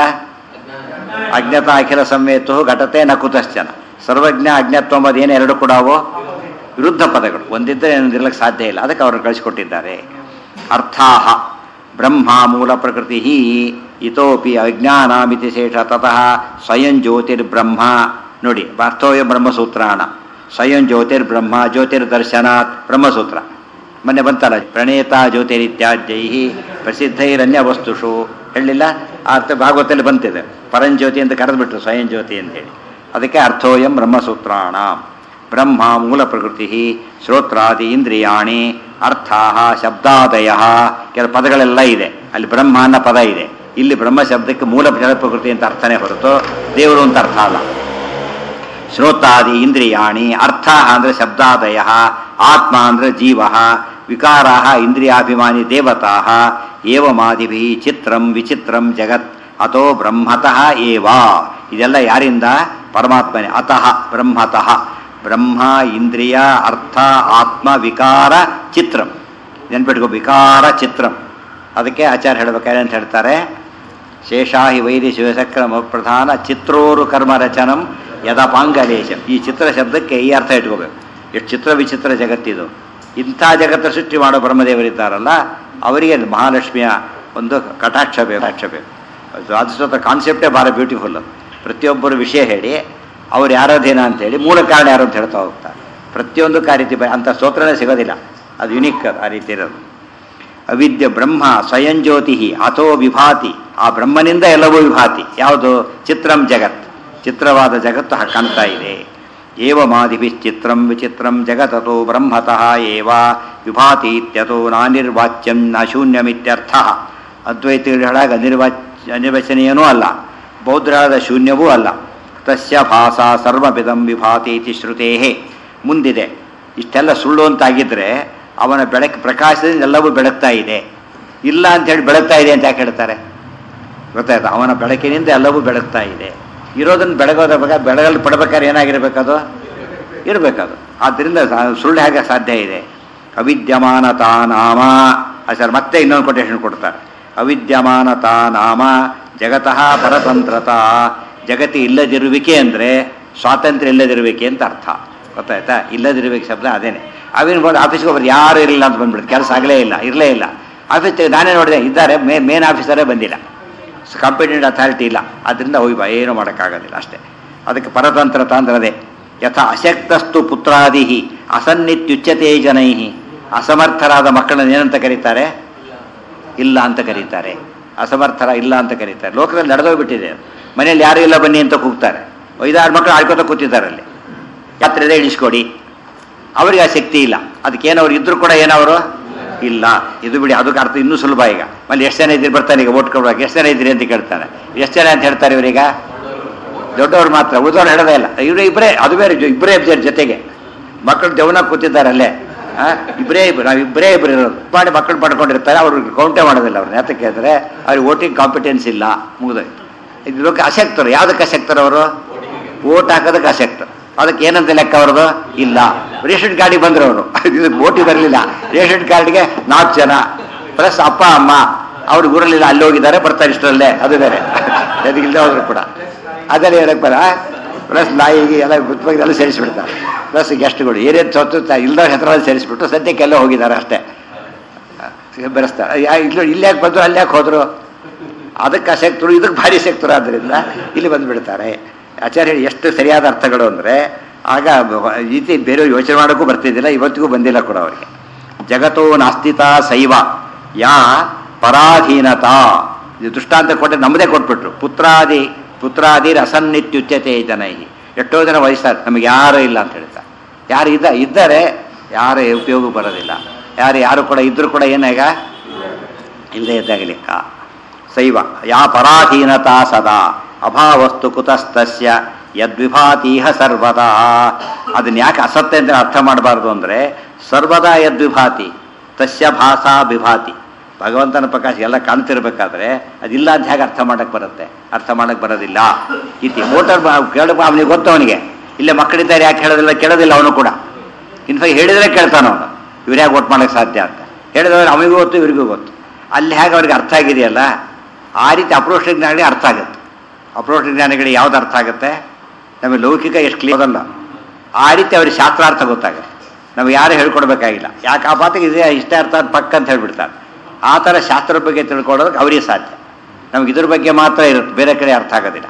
ಅಜ್ಞತ ಅಖಿಲ ಸಂವೇತು ಘಟತೆ ನ ಕುತಶ್ಚನ ಸರ್ವಜ್ಞ ಅಜ್ಞತ್ವ ಎಂಬುದು ಏನು ಎರಡು ಕೂಡ ಅವು ವಿರುದ್ಧ ಪದಗಳು ಒಂದಿದ್ದರೆ ಇನ್ನೊಂದಿರ್ಲಿಕ್ಕೆ ಸಾಧ್ಯ ಇಲ್ಲ ಅದಕ್ಕೆ ಅವರು ಕಳಿಸಿಕೊಟ್ಟಿದ್ದಾರೆ ಅರ್ಥಾಹ ಬ್ರಹ್ಮ ಮೂಲ ಪ್ರಕೃತಿ ಇತೋಪಿ ಅಜ್ಞಾನಾಮಿತಿ ಶೇಷ ತತಃ ಸ್ವಯಂ ಜ್ಯೋತಿರ್ಬ್ರಹ್ಮ ನೋಡಿ ಅರ್ಥೋಯ ಬ್ರಹ್ಮಸೂತ್ರಾಣ ಸ್ವಯಂ ಜ್ಯೋತಿರ್ಬ್ರಹ್ಮ ಜ್ಯೋತಿರ್ದರ್ಶನಾತ್ ಬ್ರಹ್ಮಸೂತ್ರ ಮೊನ್ನೆ ಬಂತಲ್ಲ ಪ್ರಣೇತ ಜ್ಯೋತಿರಿತ್ಯಾದ್ಯೈ ಪ್ರಸಿದ್ಧೈರನ್ಯ ವಸ್ತುಷು ಹೇಳಿಲ್ಲ ಆ ಅರ್ಥ ಭಾಗವತದಲ್ಲಿ ಬಂತಿದೆ ಪರಂಜ್ಯೋತಿ ಅಂತ ಕರೆದ್ಬಿಟ್ರು ಸ್ವಯಂ ಜ್ಯೋತಿ ಅಂತೇಳಿ ಅದಕ್ಕೆ ಅರ್ಥೋಯಂ ಬ್ರಹ್ಮಸೂತ್ರಾಣ ಬ್ರಹ್ಮ ಮೂಲ ಪ್ರಕೃತಿ ಶ್ರೋತ್ರಾದಿ ಇಂದ್ರಿಯಾಣಿ ಅರ್ಥಾ ಶಬ್ದಾದಯ ಕೆಲ ಪದಗಳೆಲ್ಲ ಇದೆ ಅಲ್ಲಿ ಬ್ರಹ್ಮ ಅನ್ನೋ ಪದ ಇದೆ ಇಲ್ಲಿ ಬ್ರಹ್ಮ ಶಬ್ದಕ್ಕೆ ಮೂಲ ಜಡ ಪ್ರಕೃತಿ ಅಂತ ಅರ್ಥನೇ ಹೊರತು ದೇವರು ಅಂತ ಅರ್ಥ ಅಲ್ಲ ಶ್ರೋತಾದಿ ಇಂದ್ರಿಯಾಣಿ ಅರ್ಥ ಅಂದ್ರೆ ಶಬ್ದಾದಯ ಆತ್ಮ ಅಂದ್ರೆ ಜೀವ ವಿಕಾರ ಇಂದ್ರಿಯಾಭಿಮಾನಿ ದೇವತಾ ಏವಮಾದಿಭಿ ಚಿತ್ರಂ ವಿಚಿತ್ರಂ ಜಗತ್ ಅಥೋ ಬ್ರಹ್ಮತಃ ಏವ ಇದೆಲ್ಲ ಯಾರಿಂದ ಪರಮಾತ್ಮನೇ ಅತಃ ಬ್ರಹ್ಮತಃ ಬ್ರಹ್ಮ ಇಂದ್ರಿಯ ಅರ್ಥ ಆತ್ಮ ವಿಕಾರ ಚಿತ್ರಂ ನೆನ್ಪಿಟ್ಕೋ ವಿಕಾರ ಚಿತ್ರಂ ಅದಕ್ಕೆ ಆಚಾರ್ಯ ಹೇಳ್ಬೇಕಾದ್ರೆ ಅಂತ ಹೇಳ್ತಾರೆ ಶೇಷಾಹಿ ವೈರಿ ಶಿವಸಕ್ರಮ ಪ್ರಧಾನ ಚಿತ್ರೋರು ಕರ್ಮ ರಚನಂ ಯದಪಾಂಗಲೇಶಂ ಈ ಚಿತ್ರ ಶಬ್ದಕ್ಕೆ ಈ ಅರ್ಥ ಇಟ್ಕೋಬೇಕು ಎಷ್ಟು ಚಿತ್ರ ವಿಚಿತ್ರ ಜಗತ್ತಿದು ಇಂಥ ಜಗತ್ತ ಸೃಷ್ಟಿ ಮಾಡೋ ಬ್ರಹ್ಮದೇವರಿದ್ದಾರಲ್ಲ ಅವರಿಗೆ ಮಹಾಲಕ್ಷ್ಮಿಯ ಒಂದು ಕಟಾಕ್ಷ ಬೇಕು ಕಟಾಕ್ಷ ಬೇಕು ಅದು ಅದು ಸ್ವತಃ ಕಾನ್ಸೆಪ್ಟೇ ಭಾಳ ಬ್ಯೂಟಿಫುಲ್ ಪ್ರತಿಯೊಬ್ಬರು ವಿಷಯ ಹೇಳಿ ಅವ್ರು ಯಾರದೇನ ಅಂತೇಳಿ ಮೂಲ ಕಾರಣ ಯಾರು ಅಂತ ಹೇಳ್ತಾ ಹೋಗ್ತಾರೆ ಪ್ರತಿಯೊಂದು ಕಾರ್ಯತಿ ಅಂಥ ಸ್ತೋತ್ರನೇ ಸಿಗೋದಿಲ್ಲ ಅದು ಯುನಿಕ್ ಆ ರೀತಿ ಇರೋದು ಅವಿದ್ಯ ಬ್ರಹ್ಮ ಸ್ವಯಂ ಜ್ಯೋತಿ ಅಥೋ ವಿಭಾತಿ ಆ ಬ್ರಹ್ಮನಿಂದ ಎಲ್ಲವೂ ವಿಭಾತಿ ಯಾವುದು ಚಿತ್ರಂ ಜಗತ್ ಚಿತ್ರವಾದ ಜಗತ್ತು ಹ- ಕಾಣ್ತಾ ಇದೆ ಏವಮಾದಿಭಿ ಚಿತ್ರಂ ವಿಚಿತ್ರಂ ಜಗತೋ ಬ್ರಹ್ಮತಃ ಏವ ವಿಭಾತಿ ಇತ್ಯಥೋ ನಾನಿರ್ವಾಚ್ಯಂ ನ ಶೂನ್ಯಮಿತ್ಯರ್ಥ ಅದ್ವೈತಿಗಳು ಹೇಳಾಗ ಅನಿರ್ವಾಚ್ಯ ಅನಿರ್ವಚನೀಯನೂ ಅಲ್ಲ ಬೌದ್ಧರಾದ ಶೂನ್ಯವೂ ಅಲ್ಲ ತಸ್ಯ ಭಾಸ ಸರ್ವವಿಧಂ ವಿಭಾತಿ ಇತಿ ಶ್ರುತೇಹೇ ಮುಂದಿದೆ ಇಷ್ಟೆಲ್ಲ ಸುಳ್ಳು ಅಂತಾಗಿದ್ರೆ ಅವನ ಬೆಳಕು ಪ್ರಕಾಶದಿಂದ ಎಲ್ಲವೂ ಬೆಳಗ್ತಾ ಇದೆ ಇಲ್ಲ ಅಂತ ಹೇಳಿ ಬೆಳಗ್ತಾ ಇದೆ ಅಂತ ಯಾಕೆ ಹೇಳ್ತಾರೆ ಗೊತ್ತಾಯ್ತಾ ಅವನ ಬೆಳಕಿನಿಂದ ಎಲ್ಲವೂ ಬೆಳಗ್ತಾ ಇದೆ ಇರೋದನ್ನು ಬೆಳಗೋದ ಬಗ್ಗೆ ಬೆಳಗಲ್ಲಿ ಪಡ್ಬೇಕಾದ್ರೆ ಏನಾಗಿರ್ಬೇಕದು ಇರಬೇಕದು ಆದ್ದರಿಂದ ಸಾ- ಸುಳ್ಳು ಹೇಗೆ ಸಾಧ್ಯ ಇದೆ ಅವಿದ್ಯಮಾನತಾ ನಾಮ ಆ ಸರ್ ಮತ್ತೆ ಇನ್ನೊಂದು ಕೊಟೇಶನ್ ಕೊಡ್ತಾರೆ ಅವಿದ್ಯಮಾನತಾ ನಾಮ ಜಗತಃ ಪರತಂತ್ರತಾ ಜಗತಿ ಇಲ್ಲದಿರುವಿಕೆ ಅಂದರೆ ಸ್ವಾತಂತ್ರ್ಯ ಇಲ್ಲದಿರುವಿಕೆ ಅಂತ ಅರ್ಥ ಗೊತ್ತಾಯ್ತಾ ಇಲ್ಲದಿರುವಿಕೆ ಶಬ್ದ ಅದೇನೆ ಅವಿನ ಬಂದು ಆಫೀಸ್ಗೆ ಒಬ್ಬರು ಯಾರು ಇರಲಿಲ್ಲ ಅಂತ ಬಂದ್ಬಿಡುತ್ತೆ ಕೆಲಸ ಆಗಲೇ ಇಲ್ಲ ಇರಲೇ ಇಲ್ಲ ಆಫೀಸ್ ನಾನೇ ನೋಡಿದೆ ಇದ್ದಾರೆ ಮೇ ಮೇನ್ ಆಫೀಸರೇ ಬಂದಿಲ್ಲ ಕಾಂಪಿಟೆಂಟ್ ಅಥಾರಿಟಿ ಇಲ್ಲ ಅದರಿಂದ ಹೋಗಿ ಬಾ ಏನೂ ಮಾಡೋಕ್ಕಾಗೋದಿಲ್ಲ ಅಷ್ಟೇ ಅದಕ್ಕೆ ಪರತಂತ್ರತ ಅಂದ್ರೆ ಅದೇ ಯಥಾ ಅಶಕ್ತಸ್ತು ಪುತ್ರಾದಿ ಅಸನ್ನಿತ್ಯುಚ್ಯತೆ ಜನೈ ಅಸಮರ್ಥರಾದ ಮಕ್ಕಳನ್ನ ಏನಂತ ಕರೀತಾರೆ ಇಲ್ಲ ಅಂತ ಕರೀತಾರೆ ಅಸಮರ್ಥರ ಇಲ್ಲ ಅಂತ ಕರೀತಾರೆ ಲೋಕದಲ್ಲಿ ನಡೆದೋಗ್ಬಿಟ್ಟಿದೆ ಅದು. ಮನೇಲಿ ಯಾರು ಇಲ್ಲ ಬನ್ನಿ ಅಂತ ಕೂಗ್ತಾರೆ ಐದಾರು ಮಕ್ಕಳು ಆಡ್ಕೊತ ಕೂತಿದ್ದಾರೆ ಅಲ್ಲಿ ಯಾತ್ರೆದೇ ಇಳಿಸ್ಕೊಡಿ ಅವರಿಗೆ ಆ ಶಕ್ತಿ ಇಲ್ಲ ಅದಕ್ಕೇನು ಅವ್ರು ಇದ್ರು ಕೂಡ ಏನವರು ಇಲ್ಲ ಇದು ಬಿಡಿ ಅದಕ್ಕೆ ಅರ್ಥ ಇನ್ನೂ ಸುಲಭ ಈಗ ಮళ్ళీ ಎಷ್ಟು ಜನ ಇದ್ದೀರಿ ಬರ್ತಾನೆ ಈಗ ಓಟ್ ಕೊಡುವಾಗ ಎಷ್ಟು ಜನ ಇದ್ದೀರಿ ಅಂತ ಕೇಳ್ತಾನೆ ಎಷ್ಟು ಜನ ಅಂತ ಹೇಳ್ತಾರೆ ಇವರೀಗ ದೊಡ್ಡವ್ರು ಮಾತ್ರ ಉಳಿದವ್ರು ಹೇಳೋದೇ ಇಲ್ಲ ಇವರು ಇಬ್ಬರೇ ಅದು ಬೇರೆ ಜೊ- ಇಬ್ಬರೇ ಇದ್ದಾರೆ ಜೊತೆಗೆ ಮಕ್ಕಳು ಜವನ ಕೂತಿದ್ದಾರೆ ಅಲ್ಲೇ ಆ, ಇಬ್ಬರೇ ಇಬ್ಬರು ನಾವು ಇಬ್ಬರೇ ಇಬ್ಬರು ಇರೋದು ಮಾಡಿ ಮಕ್ಕಳು ಪಡ್ಕೊಂಡಿರ್ತಾರೆ ಅವ್ರು ಕೌಂಟೇ ಮಾಡೋದಿಲ್ಲ ಅವ್ರು ಯಾತಕ್ಕೆ ಅಂದರೆ ಅವ್ರಿಗೆ ವೋಟಿಂಗ್ ಕಾಂಪಿಟೆನ್ಸ್ ಇಲ್ಲ ಮುಗಿದೋಯ್ತು ಇದಕ್ಕೆ ಅಶಕ್ತರು ಯಾವುದಕ್ಕೆ ಅಶಕ್ತರು ಅವರು ಓಟ್ ಹಾಕೋದಕ್ಕೆ ಅಶಕ್ತರು ಅದಕ್ಕೆ ಏನಂತ ಲೆಕ್ಕ ಅವ್ರದ್ದು ಇಲ್ಲ ರೇಷನ್ ಕಾರ್ಡಿಗೆ ಬಂದ್ರು ಅವರು ಇದಕ್ಕೆ ಓಟಿ ಬರಲಿಲ್ಲ ರೇಷನ್ ಕಾರ್ಡ್ಗೆ ನಾಲ್ಕು ಜನ ಪ್ಲಸ್ ಅಪ್ಪ ಅಮ್ಮ ಅವ್ರು ಊರಲ್ಲಿಲ್ಲ ಅಲ್ಲಿ ಹೋಗಿದ್ದಾರೆ ಬರ್ತಾರೆ ಇಷ್ಟರಲ್ಲೇ ಅದು ಬೇರೆ ಎದಗಿಲ್ಲದೆ ಹೋದ್ರು ಕೂಡ ಅದರಲ್ಲಿ ಹೇಳಕ್ ಬರ ಪ್ಲಸ್ ನಾಯಿಗೆ ಎಲ್ಲ ಗುತ್ತವಾಗಿ ಎಲ್ಲ ಸೇರಿಸ್ಬಿಡ್ತಾರೆ ಪ್ಲಸ್ ಗೆಸ್ಟ್ಗಳು ಏನೇನು ಸೊತ್ತು ಇಲ್ದವ್ರ ಹೆಸರ ಸೇರಿಸ್ಬಿಟ್ಟು ಸದ್ಯಕ್ಕೆಲ್ಲ ಹೋಗಿದ್ದಾರೆ ಅಷ್ಟೇ ಬೆರೆಸ್ತಾರೆ ಯಾ ಇಲ್ಲಿ ಇಲ್ಲಿ ಯಾಕೆ ಬಂದರು ಅಲ್ಲಿ ಯಾಕೆ ಹೋದರು ಅದಕ್ಕೆ ಶಕ್ತರು ಇದಕ್ಕೆ ಭಾರಿ ಶಕ್ತರು ಆದ್ದರಿಂದ ಇಲ್ಲಿ ಬಂದುಬಿಡ್ತಾರೆ ಆಚಾರ್ಯ ಹೇಳಿ ಎಷ್ಟು ಸರಿಯಾದ ಅರ್ಥಗಳು ಅಂದರೆ ಆಗ ಬ- ಈ ರೀತಿ ಬೇರೆ ಯೋಚನೆ ಮಾಡೋಕ್ಕೂ ಬರ್ತಿದ್ದಿಲ್ಲ ಇವತ್ತಿಗೂ ಬಂದಿಲ್ಲ ಕೂಡ ಅವರಿಗೆ ಜಗತ್ತೋ ನಾಸ್ತಿತ ಶೈವ ಯಾ ಪರಾಧೀನತಾ ಇದು ದೃಷ್ಟಾಂತ ಕೊಟ್ಟರೆ ನಮ್ಮದೇ ಕೊಟ್ಬಿಟ್ರು ಪುತ್ರಾದಿ ಪುತ್ರಾದಿ ರಸನ್ನಿತ್ಯುಚ್ಯತೆ ಜನೈ ಎಷ್ಟೋ ಜನ ವಯಸ್ಸಾರೆ ನಮಗೆ ಯಾರೂ ಇಲ್ಲ ಅಂತ ಹೇಳ್ತಾರೆ ಯಾರು ಇದ್ದ ಇದ್ದರೆ ಯಾರ ಉಪಯೋಗ ಬರೋದಿಲ್ಲ ಯಾರು ಯಾರು ಕೂಡ ಇದ್ದರೂ ಕೂಡ ಏನಾಗ ಇಲ್ಲದೆ ಇದ್ದಾಗ ಲೆಕ್ಕ ಶೈವ ಯಾ ಪರಾಧೀನತಾ ಸದಾ ಅಭಾವಸ್ತು ಕುತಸ್ತಸ್ಯ ಯದ್ವಿಭಾತೀಹ ಸರ್ವದಾ ಅದನ್ನ ಯಾಕೆ ಅಸತ್ಯ ಅಂತ ಅರ್ಥ ಮಾಡಬಾರ್ದು ಅಂದರೆ ಸರ್ವದಾ ಯದ್ವಿಭಾತಿ ತಸ್ಯ ಭಾಷಾ ವಿಭಾತಿ ಭಗವಂತನ ಪ್ರಕಾಶ ಎಲ್ಲ ಕಾಣ್ತಿರ್ಬೇಕಾದ್ರೆ ಅದಿಲ್ಲ ಅಂತ ಹೇಗೆ ಅರ್ಥ ಮಾಡಕ್ಕೆ ಬರುತ್ತೆ ಅರ್ಥ ಮಾಡಕ್ಕೆ ಬರೋದಿಲ್ಲ ಇತಿ ಮೋಟರ್ ಕೇಳ ಅವನಿಗೆ ಗೊತ್ತು ಅವನಿಗೆ ಇಲ್ಲೇ ಮಕ್ಕಳಿದ್ದಾರೆ ಯಾಕೆ ಹೇಳೋದಿಲ್ಲ ಕೇಳೋದಿಲ್ಲ ಅವನು ಕೂಡ ಇನ್ಫ್ಯಾಕ್ಟ್ ಹೇಳಿದ್ರೆ ಕೇಳ್ತಾನ ಅವನು ಇವ್ರು ಯಾಕೆ ಓಟ್ ಮಾಡೋಕ್ಕೆ ಸಾಧ್ಯ ಅಂತ ಹೇಳಿದವ್ರು ಅವನಿಗೂ ಗೊತ್ತು ಇವರಿಗೂ ಗೊತ್ತು ಅಲ್ಲಿ ಹೇಗೆ ಅವ್ರಿಗೆ ಅರ್ಥ ಆಗಿದೆಯಲ್ಲ ಆ ರೀತಿ ಅಪ್ರೋಷ ಜ್ಞಾನಿಗೆ ಅರ್ಥ ಆಗುತ್ತೆ ಅಪ್ರೋಷ ಜ್ಞಾನಿಗಳಿಗೆ ಯಾವ್ದು ಅರ್ಥ ಆಗುತ್ತೆ ನಮಗೆ ಲೌಕಿಕ ಎಷ್ಟು ಕ್ಲಿಯರ್ ಅಲ್ಲ ಆ ರೀತಿ ಅವ್ರಿಗೆ ಶಾಸ್ತ್ರಾರ್ಥ ಗೊತ್ತಾಗುತ್ತೆ ನಮ್ಗೆ ಯಾರು ಹೇಳ್ಕೊಡ್ಬೇಕಾಗಿಲ್ಲ ಯಾಕೆ ಆ ಮಾತಿಗೆ ಇದೆ ಇಷ್ಟ ಅರ್ಥ ಆದ್ ಪಕ್ಕ ಅಂತ ಹೇಳ್ಬಿಡ್ತಾರೆ ಆ ಥರ ಶಾಸ್ತ್ರದ ಬಗ್ಗೆ ತಿಳ್ಕೊಳ್ಳೋದಕ್ಕೆ ಅವರಿಗೆ ಸಾಧ್ಯ ನಮ್ಗೆ ಇದ್ರ ಬಗ್ಗೆ ಮಾತ್ರ ಇರುತ್ತೆ ಬೇರೆ ಕಡೆ ಅರ್ಥ ಆಗೋದಿಲ್ಲ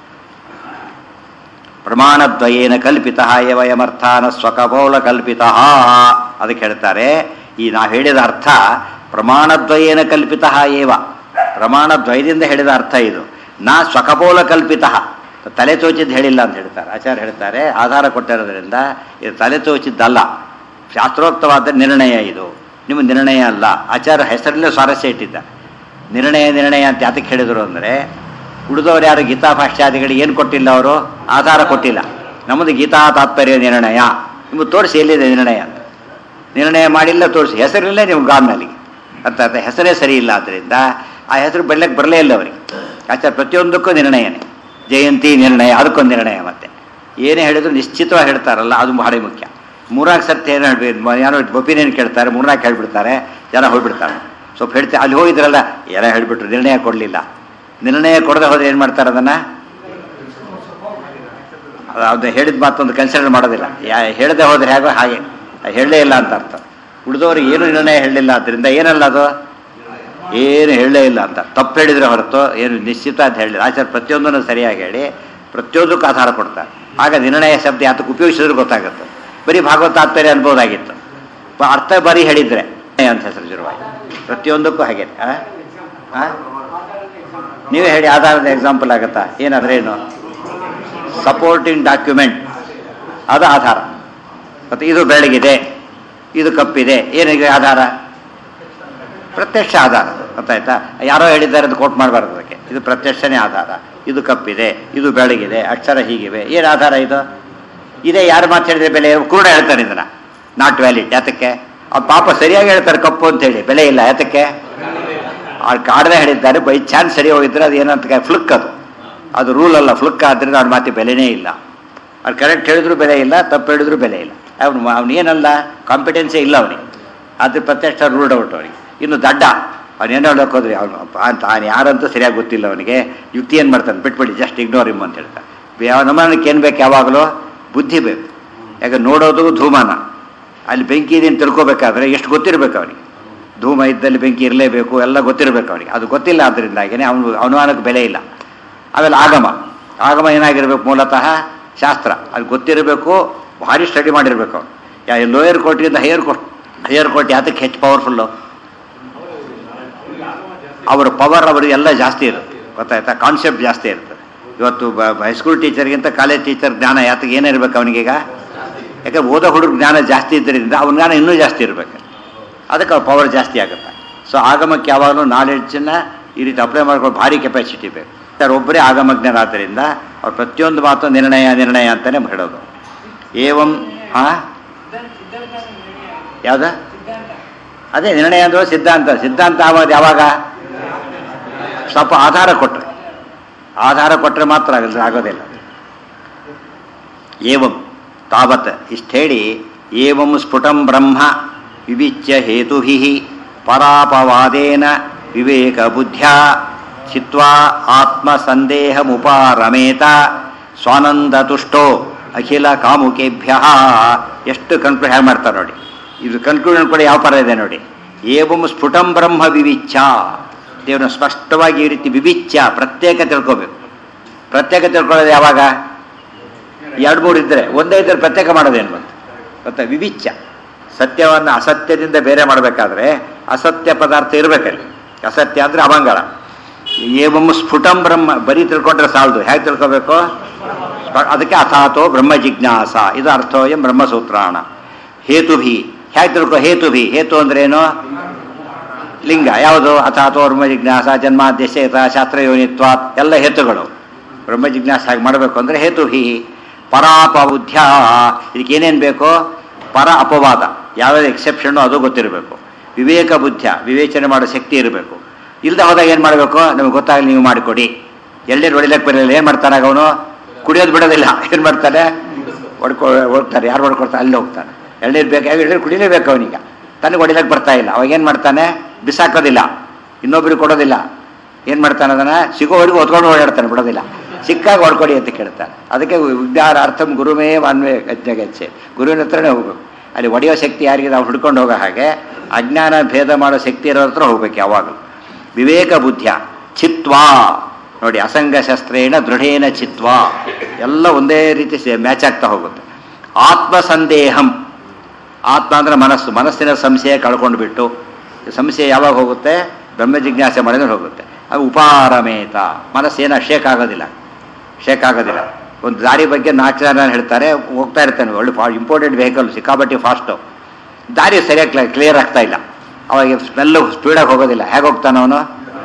ಪ್ರಮಾಣದ್ವಯೇನ ಕಲ್ಪಿತ ಯವಯಮರ್ಥಾನ ಸ್ವಕಪೌಲ ಕಲ್ಪಿತ ಅದಕ್ಕೆ ಹೇಳ್ತಾರೆ ಈ ನಾವು ಹೇಳಿದ ಅರ್ಥ ಪ್ರಮಾಣದ್ವಯೇನ ಕಲ್ಪಿತ ಏವ ಪ್ರಮಾಣದ್ವಯದಿಂದ ಹೇಳಿದ ಅರ್ಥ ಇದು ನಾ ಸ್ವಕಪೌಲ ಕಲ್ಪಿತ ತಲೆ ತೋಚಿದ್ದು ಹೇಳಿಲ್ಲ ಅಂತ ಹೇಳ್ತಾರೆ ಆಚಾರ್ಯ ಹೇಳ್ತಾರೆ ಆಧಾರ ಕೊಟ್ಟಿರೋದ್ರಿಂದ ಇದು ತಲೆ ತೋಚಿದ್ದಲ್ಲ ಶಾಸ್ತ್ರೋಕ್ತವಾದ ನಿರ್ಣಯ ಇದು ನಿಮ್ಮ ನಿರ್ಣಯ ಅಲ್ಲ ಆಚಾರ್ಯ ಹೆಸರಲ್ಲೇ ಸ್ವಾರಸ್ಯ ಇಟ್ಟಿದ್ದಾರೆ ನಿರ್ಣಯ ನಿರ್ಣಯ ಅಂತ ಯಾತಕ್ಕೆ ಹೇಳಿದರು ಅಂದರೆ ಉಳಿದವರು ಯಾರು ಗೀತಾ ಭಾಷ್ಯಾದಿಗಳಿಗೆ ಏನು ಕೊಟ್ಟಿಲ್ಲ ಅವರು ಆಧಾರ ಕೊಟ್ಟಿಲ್ಲ ನಮ್ಮದು ಗೀತಾ ತಾತ್ಪರ್ಯ ನಿರ್ಣಯ ನಿಮಗೆ ತೋರಿಸಿ ಎಲ್ಲಿದೆ ನಿರ್ಣಯ ಅಂತ ನಿರ್ಣಯ ಮಾಡಿಲ್ಲ ತೋರಿಸಿ ಹೆಸರಿಲ್ಲೇ ನೀವು ಗಾಮ್ನಲ್ಲಿ ಅಂತ ಅರ್ಥ ಹೆಸರೇ ಸರಿ ಇಲ್ಲ ಆದ್ದರಿಂದ ಆ ಹೆಸರು ಬೆಳ್ಳಕ್ಕೆ ಬರಲೇ ಇಲ್ಲ ಅವರಿಗೆ ಆಚಾರ ಪ್ರತಿಯೊಂದಕ್ಕೂ ನಿರ್ಣಯನೇ ಜಯಂತಿ ನಿರ್ಣಯ ಅದಕ್ಕೊಂದು ನಿರ್ಣಯ ಮತ್ತೆ ಏನೇ ಹೇಳಿದ್ರು ನಿಶ್ಚಿತವಾಗಿ ಹೇಳ್ತಾರಲ್ಲ ಅದು ಭಾರಿ ಮುಖ್ಯ ಮೂರ್ನಾಲ್ಕು ಸರ್ತಿ ಏನು ಹೇಳ್ಬೇಕು ಯಾರೋ ಒಪಿನಿಯನ್ ಕೇಳ್ತಾರೆ ಮೂರ್ನಾಲ್ಕು ಹೇಳ್ಬಿಡ್ತಾರೆ ಜನ ಹೋಗ್ಬಿಡ್ತಾರೆ ಸ್ವಲ್ಪ ಹೇಳ್ತಾರೆ ಅಲ್ಲಿ ಹೋಗಿದ್ರಲ್ಲ ಏನೋ ಹೇಳ್ಬಿಟ್ರು ನಿರ್ಣಯ ಕೊಡಲಿಲ್ಲ ನಿರ್ಣಯ ಕೊಡದೆ ಹೋದ್ರೆ ಏನು ಮಾಡ್ತಾರೆ ಅದನ್ನು ಅದು ಹೇಳಿದ ಮಾತೊಂದು ಕನ್ಸಿಡರ್ ಮಾಡೋದಿಲ್ಲ ಯಾ ಹೇಳದೆ ಹೋದ್ರೆ ಹೇಗೋ ಹಾಗೆ ಹೇಳಲೇ ಇಲ್ಲ ಅಂತ ಅರ್ಥ ಉಳಿದವರು ಏನು ನಿರ್ಣಯ ಹೇಳಲಿಲ್ಲ ಆದ್ದರಿಂದ ಏನಲ್ಲ ಅದು ಏನು ಹೇಳಲೇ ಇಲ್ಲ ಅಂತ ತಪ್ಪು ಹೇಳಿದ್ರೆ ಹೊರತು ಏನು ನಿಶ್ಚಿತ ಅಂತ ಹೇಳಿಲ್ಲ ಆಚಾರ್ಯ ಪ್ರತಿಯೊಂದನ್ನು ಸರಿಯಾಗಿ ಹೇಳಿ ಪ್ರತಿಯೊಂದಕ್ಕೂ ಆಧಾರ ಕೊಡ್ತಾರೆ ಆಗ ನಿರ್ಣಯ ಶಬ್ದ ಯಾತಕ್ಕೆ ಉಪಯೋಗಿಸಿದ್ರೆ ಗೊತ್ತಾಗುತ್ತೆ ಬರೀ ಭಾಗವತ ತಾತ್ಪರ್ಯ ಅನ್ಬೋದಾಗಿತ್ತು ಪ- ಅರ್ಥ ಬರೀ ಹೇಳಿದ್ರೆ ಅಂತ ಹೆಸರು ಶುರುವಾಗಿ ಪ್ರತಿಯೊಂದಕ್ಕೂ ಹಾಗೆ ಆ? ಆ? ನೀವೇ ಹೇಳಿ ಆಧಾರದ ಎಕ್ಸಾಂಪಲ್ ಆಗುತ್ತಾ ಏನಾದ್ರೆ ಏನು ಸಪೋರ್ಟಿಂಗ್ ಡಾಕ್ಯುಮೆಂಟ್ ಅದು ಆಧಾರ ಮತ್ತು ಇದು ಬೆಳಗಿದೆ ಇದು ಕಪ್ಪಿದೆ ಏನಿದೆ ಆಧಾರ ಪ್ರತ್ಯಕ್ಷ ಆಧಾರ ಗೊತ್ತಾಯ್ತಾ ಯಾರೋ ಹೇಳಿದ್ದಾರೆ ಅದು ಕೋಟ್ ಮಾಡಬಾರ್ದು ಅದಕ್ಕೆ ಇದು ಪ್ರತ್ಯಕ್ಷನೇ ಆಧಾರ ಇದು ಕಪ್ಪಿದೆ ಇದು ಬೆಳಗಿದೆ ಅಕ್ಷರ ಹೀಗಿವೆ ಏನು ಆಧಾರ ಇದು ಇದೇ ಯಾರು ಮಾತು ಹೇಳಿದ್ರೆ ಬೆಲೆ ಕೂಡ ಹೇಳ್ತಾರೆ ಇದನ್ನ ನಾಟ್ ವ್ಯಾಲಿಡ್ ಯಾತಕ್ಕೆ ಅವ್ರು ಪಾಪ ಸರಿಯಾಗಿ ಹೇಳ್ತಾರೆ ಕಪ್ಪು ಅಂತ ಹೇಳಿ ಬೆಲೆ ಇಲ್ಲ ಯಾತಕ್ಕೆ ಅವ್ರು ಕಾಡದೆ ಹೇಳಿದ್ದಾರೆ ಬೈ ಚಾನ್ಸ್ ಸರಿ ಹೋಗಿದ್ರೆ ಅದು ಏನಂತ ಫ್ಲುಕ್ ಅದು ಅದು ರೂಲ್ ಅಲ್ಲ ಫ್ಲುಕ್ ಆದ್ರಿಂದ ಅವ್ರ ಮಾತಿ ಬೆಲೆನೇ ಇಲ್ಲ ಅವ್ರು ಕರೆಕ್ಟ್ ಹೇಳಿದ್ರು ಬೆಲೆ ಇಲ್ಲ ತಪ್ಪು ಹೇಳಿದ್ರು ಬೆಲೆ ಇಲ್ಲ ಅವನು ಅವನೇನಲ್ಲ ಕಾಂಪಿಟೆನ್ಸೇ ಇಲ್ಲ ಅವನಿಗೆ ಅದು ಪ್ರತ್ಯಕ್ಷ ರೂಲ್ಡ್ ಔಟ್ ಅವನಿಗೆ ಇನ್ನು ದಡ್ಡ ಅವನೇನೋ ಹೇಳೋಕೆ ಹೋದ್ರಿ ಅವನು ಅಂತ ಅವನು ಯಾರಂತೂ ಸರಿಯಾಗಿ ಗೊತ್ತಿಲ್ಲ ಅವನಿಗೆ ಯುಕ್ತಿ ಏನು ಮಾಡ್ತಾನೆ ಬಿಟ್ಬಿಡಿ ಜಸ್ಟ್ ಇಗ್ನೋರ್ ಇಮ್ ಅಂತ ಹೇಳ್ತಾನೆ ಯಾವ ನಮ್ಮನಕ್ಕೆ ಏನು ಬೇಕು ಯಾವಾಗಲೂ ಬುದ್ಧಿ ಬೇಕು ಯಾಕೆ ನೋಡೋದು ಧೂಮನ ಅಲ್ಲಿ ಬೆಂಕಿ ಇದೆ ಅಂತ ತಿಳ್ಕೊಬೇಕಾದ್ರೆ ಎಷ್ಟು ಗೊತ್ತಿರಬೇಕು ಅವನಿಗೆ ಧೂಮ ಇದ್ದಲ್ಲಿ ಬೆಂಕಿ ಇರಲೇಬೇಕು ಎಲ್ಲ ಗೊತ್ತಿರಬೇಕು ಅವನಿಗೆ ಅದು ಗೊತ್ತಿಲ್ಲ ಆದ್ದರಿಂದಾಗಿನೇ ಅವನು ಅನುಮಾನಕ್ಕೆ ಬೆಲೆ ಇಲ್ಲ ಆಮೇಲೆ ಆಗಮ ಆಗಮ ಏನಾಗಿರ್ಬೇಕು ಮೂಲತಃ ಶಾಸ್ತ್ರ ಅದು ಗೊತ್ತಿರಬೇಕು ಭಾರಿ ಸ್ಟಡಿ ಮಾಡಿರ್ಬೇಕು ಅವನು ಯಾ ಲೋಯರ್ ಕೋರ್ಟಿಂದ ಹೈಯರ್ ಕೋರ್ಟ್ ಹೈಯರ್ ಕೋರ್ಟ್ ಯಾತಕ್ಕೆ ಹೆಚ್ಚು ಪವರ್ಫುಲ್ಲು ಅವರ ಪವರ್ ಅವರಿಗೆ ಎಲ್ಲ ಜಾಸ್ತಿ ಇರುತ್ತೆ ಗೊತ್ತಾಯ್ತಾ ಕಾನ್ಸೆಪ್ಟ್ ಜಾಸ್ತಿ ಇರ್ತದೆ ಇವತ್ತು ಹೈಸ್ಕೂಲ್ ಟೀಚರ್ಗಿಂತ ಕಾಲೇಜ್ ಟೀಚರ್ ಜ್ಞಾನ ಯಾತಕ್ಕೆ ಏನಿರ್ಬೇಕು ಅವನಿಗೀಗ ಯಾಕೆ ಓದೋ ಹುಡುಗ ಜ್ಞಾನ ಜಾಸ್ತಿ ಇದ್ದರಿಂದ ಅವನ ಜ್ಞಾನ ಇನ್ನೂ ಜಾಸ್ತಿ ಇರಬೇಕು ಅದಕ್ಕೆ ಅವ್ರ ಪವರ್ ಜಾಸ್ತಿ ಆಗುತ್ತೆ ಸೊ ಆಗಮಕ್ಕೆ ಯಾವಾಗಲೂ ನಾಲೆಡ್ಜನ್ನು ಈ ರೀತಿ ಅಪ್ಲೈ ಮಾಡ್ಕೊಂಡು ಭಾರಿ ಕೆಪಾಸಿಟಿ ಬೇಕು ಸರ್ ಒಬ್ಬರೇ ಆಗಮಜ್ಞರಾದ್ದರಿಂದ ಅವ್ರು ಪ್ರತಿಯೊಂದು ಮಾತು ನಿರ್ಣಯ ನಿರ್ಣಯ ಅಂತಲೇ ಹೇಳೋದು ಏವಂ ಹಾಂ ಯಾವ್ದ ಅದೇ ನಿರ್ಣಯ ಅಂದ್ರೆ ಸಿದ್ಧಾಂತ ಸಿದ್ಧಾಂತ ಆಗೋದು ಯಾವಾಗ ಸ್ವಲ್ಪ ಆಧಾರ ಕೊಟ್ಟರೆ ಆಧಾರ ಕೊಟ್ಟರೆ ಮಾತ್ರ ಆಗಲ್ಲ ಆಗೋದಿಲ್ಲ ಏವಂ ತಾವತ್ ಇಷ್ಟು ಹೇಳಿ ಏವಂ ಸ್ಫುಟಂ ಬ್ರಹ್ಮ ವಿವಿಚ್ಯ ಹೇತುಭಿ ಪರಾಪವಾದೇನ ವಿವೇಕ ಬುದ್ಧ್ಯಾ ಚಿತ್ವಾ ಆತ್ಮ ಸಂದೇಹಮುಪಾರಮೇತ ಸ್ವಾನಂದ ತುಷ್ಟೋ ಅಖಿಲ ಕಾಮುಕೇಭ್ಯ ಎಷ್ಟು ಕನ್ಕ್ಲೂಡ್ ಹೇಗೆ ಮಾಡ್ತಾರೆ ನೋಡಿ ಇದು ಕನ್ಕ್ಲೂಷನ್ ಕೂಡ ಯಾವ ಪರ ಇದೆ ನೋಡಿ ಏವಂ ಸ್ಫುಟಂ ಬ್ರಹ್ಮ ವಿವಿಚ್ಛ ದೇವ್ರನ್ನ ಸ್ಪಷ್ಟವಾಗಿ ಈ ರೀತಿ ವಿವಿಚ್ಛ ಪ್ರತ್ಯೇಕ ತಿಳ್ಕೋಬೇಕು ಪ್ರತ್ಯೇಕ ತಿಳ್ಕೊಳ್ಳೋದು ಯಾವಾಗ ಎರಡು ಮೂರು ಇದ್ದರೆ ಒಂದೇ ಇದ್ದರೆ ಪ್ರತ್ಯೇಕ ಮಾಡೋದೇನು ಬಂತು ಗೊತ್ತಾ ವಿವಿಚ್ಛ ಸತ್ಯವನ್ನು ಅಸತ್ಯದಿಂದ ಬೇರೆ ಮಾಡಬೇಕಾದ್ರೆ ಅಸತ್ಯ ಪದಾರ್ಥ ಇರಬೇಕಲ್ಲಿ ಅಸತ್ಯ ಅಂದರೆ ಅಮಂಗಳ ಏವಂ ಸ್ಫುಟಂ ಬ್ರಹ್ಮ ಬರೀ ತಿಳ್ಕೊಂಡ್ರೆ ಸಾಲದು ಹೇಗೆ ತಿಳ್ಕೋಬೇಕು ಸ್ಪ- ಅದಕ್ಕೆ ಅಥಾತೋ ಬ್ರಹ್ಮ ಜಿಜ್ಞಾಸ ಇದು ಅರ್ಥೋಯಂ ಬ್ರಹ್ಮಸೂತ್ರಾಣ ಹೇತುಭಿ ಹೇಗೆ ತಿಳ್ಕೊ ಹೇತುಭಿ ಹೇತು ಅಂದ್ರೇನು ಲಿಂಗ ಯಾವುದು ಅಥಾತೋ ಬ್ರಹ್ಮ ಜಿಜ್ಞಾಸ ಜನ್ಮಾದ್ಯಶೇತ ಶಾಸ್ತ್ರಯೋನಿತ್ವ ಎಲ್ಲ ಹೇತುಗಳು ಬ್ರಹ್ಮ ಜಿಜ್ಞಾಸ ಹಾಗೆ ಮಾಡಬೇಕು ಅಂದರೆ ಹೇತುಭಿ ಪರಾಪಬುದ್ಧ್ಯ ಇದಕ್ಕೆ ಏನೇನು ಬೇಕೋ ಪರ ಅಪವಾದ ಯಾವ್ಯಾವ ಎಕ್ಸೆಪ್ಷನ್ನು ಅದು ಗೊತ್ತಿರಬೇಕು ವಿವೇಕ ಬುದ್ಧ ವಿವೇಚನೆ ಮಾಡೋ ಶಕ್ತಿ ಇರಬೇಕು ಇಲ್ಲದೆ ಹೋದಾಗ ಏನು ಮಾಡಬೇಕು ನಮಗೆ ಗೊತ್ತಾಗಲಿ ನೀವು ಮಾಡಿಕೊಡಿ ಎಳ್ನೀರು ಹೊಡಿಲಕ್ಕೆ ಬರಲಿಲ್ಲ ಏನು ಮಾಡ್ತಾನೆ ಆಗ ಅವನು ಕುಡಿಯೋದು ಬಿಡೋದಿಲ್ಲ ಏನು ಮಾಡ್ತಾನೆ ಹೊಡ್ಕೊ ಹೋಗ್ತಾರೆ ಯಾರು ಹೊಡ್ಕೊಡ್ತಾರೆ ಅಲ್ಲಿ ಹೋಗ್ತಾನೆ ಎಳ್ನೀರು ಬೇಕು ಎಳ್ನೀರು ಕುಡಿಲೇಬೇಕು ಅವನೀಗ ತನಗೆ ಹೊಡಿಲಕ್ಕೆ ಬರ್ತಾ ಇಲ್ಲ ಅವಾಗ ಏನು ಮಾಡ್ತಾನೆ ಬಿಸಾಕೋದಿಲ್ಲ ಇನ್ನೊಬ್ರಿಗೆ ಕೊಡೋದಿಲ್ಲ ಏನು ಮಾಡ್ತಾನೆ ಅದನ್ನು ಸಿಗೋವರೆಗೂ ಹೊತ್ಕೊಂಡು ಓಡಾಡ್ತಾನೆ ಬಿಡೋದಿಲ್ಲ ಸಿಕ್ಕಾಗ ಹೊಡ್ಕೊಡಿ ಅಂತ ಕೇಳ್ತಾನೆ ಅದಕ್ಕೆ ವಿಜ್ಞಾನ ಅರ್ಥಂ ಗುರುಮೇ ವಾನ್ವೇ ಗಚ್ಚೆ ಗುರುವಿನ ಹತ್ರನೇ ಹೋಗ್ಬೇಕು ಅಲ್ಲಿ ಒಡೆಯೋ ಶಕ್ತಿ ಯಾರಿಗೆ ನಾವು ಹುಡ್ಕೊಂಡು ಹೋಗೋ ಹಾಗೆ ಅಜ್ಞಾನ ಭೇದ ಮಾಡೋ ಶಕ್ತಿ ಇರೋ ಹತ್ರ ಹೋಗ್ಬೇಕು ಯಾವಾಗಲೂ ವಿವೇಕ ಬುದ್ಧ್ಯ ಚಿತ್ವಾ ನೋಡಿ ಅಸಂಗ ಶಸ್ತ್ರೇಣ ದೃಢೇನ ಚಿತ್ವಾ ಎಲ್ಲ ಒಂದೇ ರೀತಿ ಮ್ಯಾಚ್ ಆಗ್ತಾ ಹೋಗುತ್ತೆ ಆತ್ಮ ಸಂದೇಹಂ ಆತ್ಮ ಅಂದರೆ ಮನಸ್ಸು ಮನಸ್ಸಿನ ಸಂಶಯ ಕಳ್ಕೊಂಡು ಬಿಟ್ಟು ಸಂಶಯ ಯಾವಾಗ ಹೋಗುತ್ತೆ ಬ್ರಹ್ಮ ಜಿಜ್ಞಾಸೆ ಮಾಡಿದ್ರೆ ಹೋಗುತ್ತೆ ಅದು ಉಪಾರಮೇತ ಮನಸ್ಸೇನ ಶೇಕ್ ಆಗೋದಿಲ್ಲ ಶೇಕ್ ಆಗೋದಿಲ್ಲ ಒಂದು ದಾರಿ ಬಗ್ಗೆ ನಾಲ್ಕು ಜನ ಹೇಳ್ತಾರೆ ಹೋಗ್ತಾ ಇರ್ತಾನೆ ಒಳ್ಳೆ ಫಾ ಇಂಪಾರ್ಟೆಂಟ್ ವೆಹಿಕಲ್ ಸಿಕ್ಕಾಪಟ್ಟಿ ಫಾಸ್ಟು ದಾರಿ ಸರಿಯಾಗಿ ಕ್ಲಿಯರ್ ಆಗ್ತಾ ಇಲ್ಲ ಅವಾಗ ಸ್ಮೆಲ್ಲು ಸ್ಪೀಡಾಗಿ ಹೋಗೋದಿಲ್ಲ ಹೇಗೆ ಹೋಗ್ತಾನೆ ಅವನು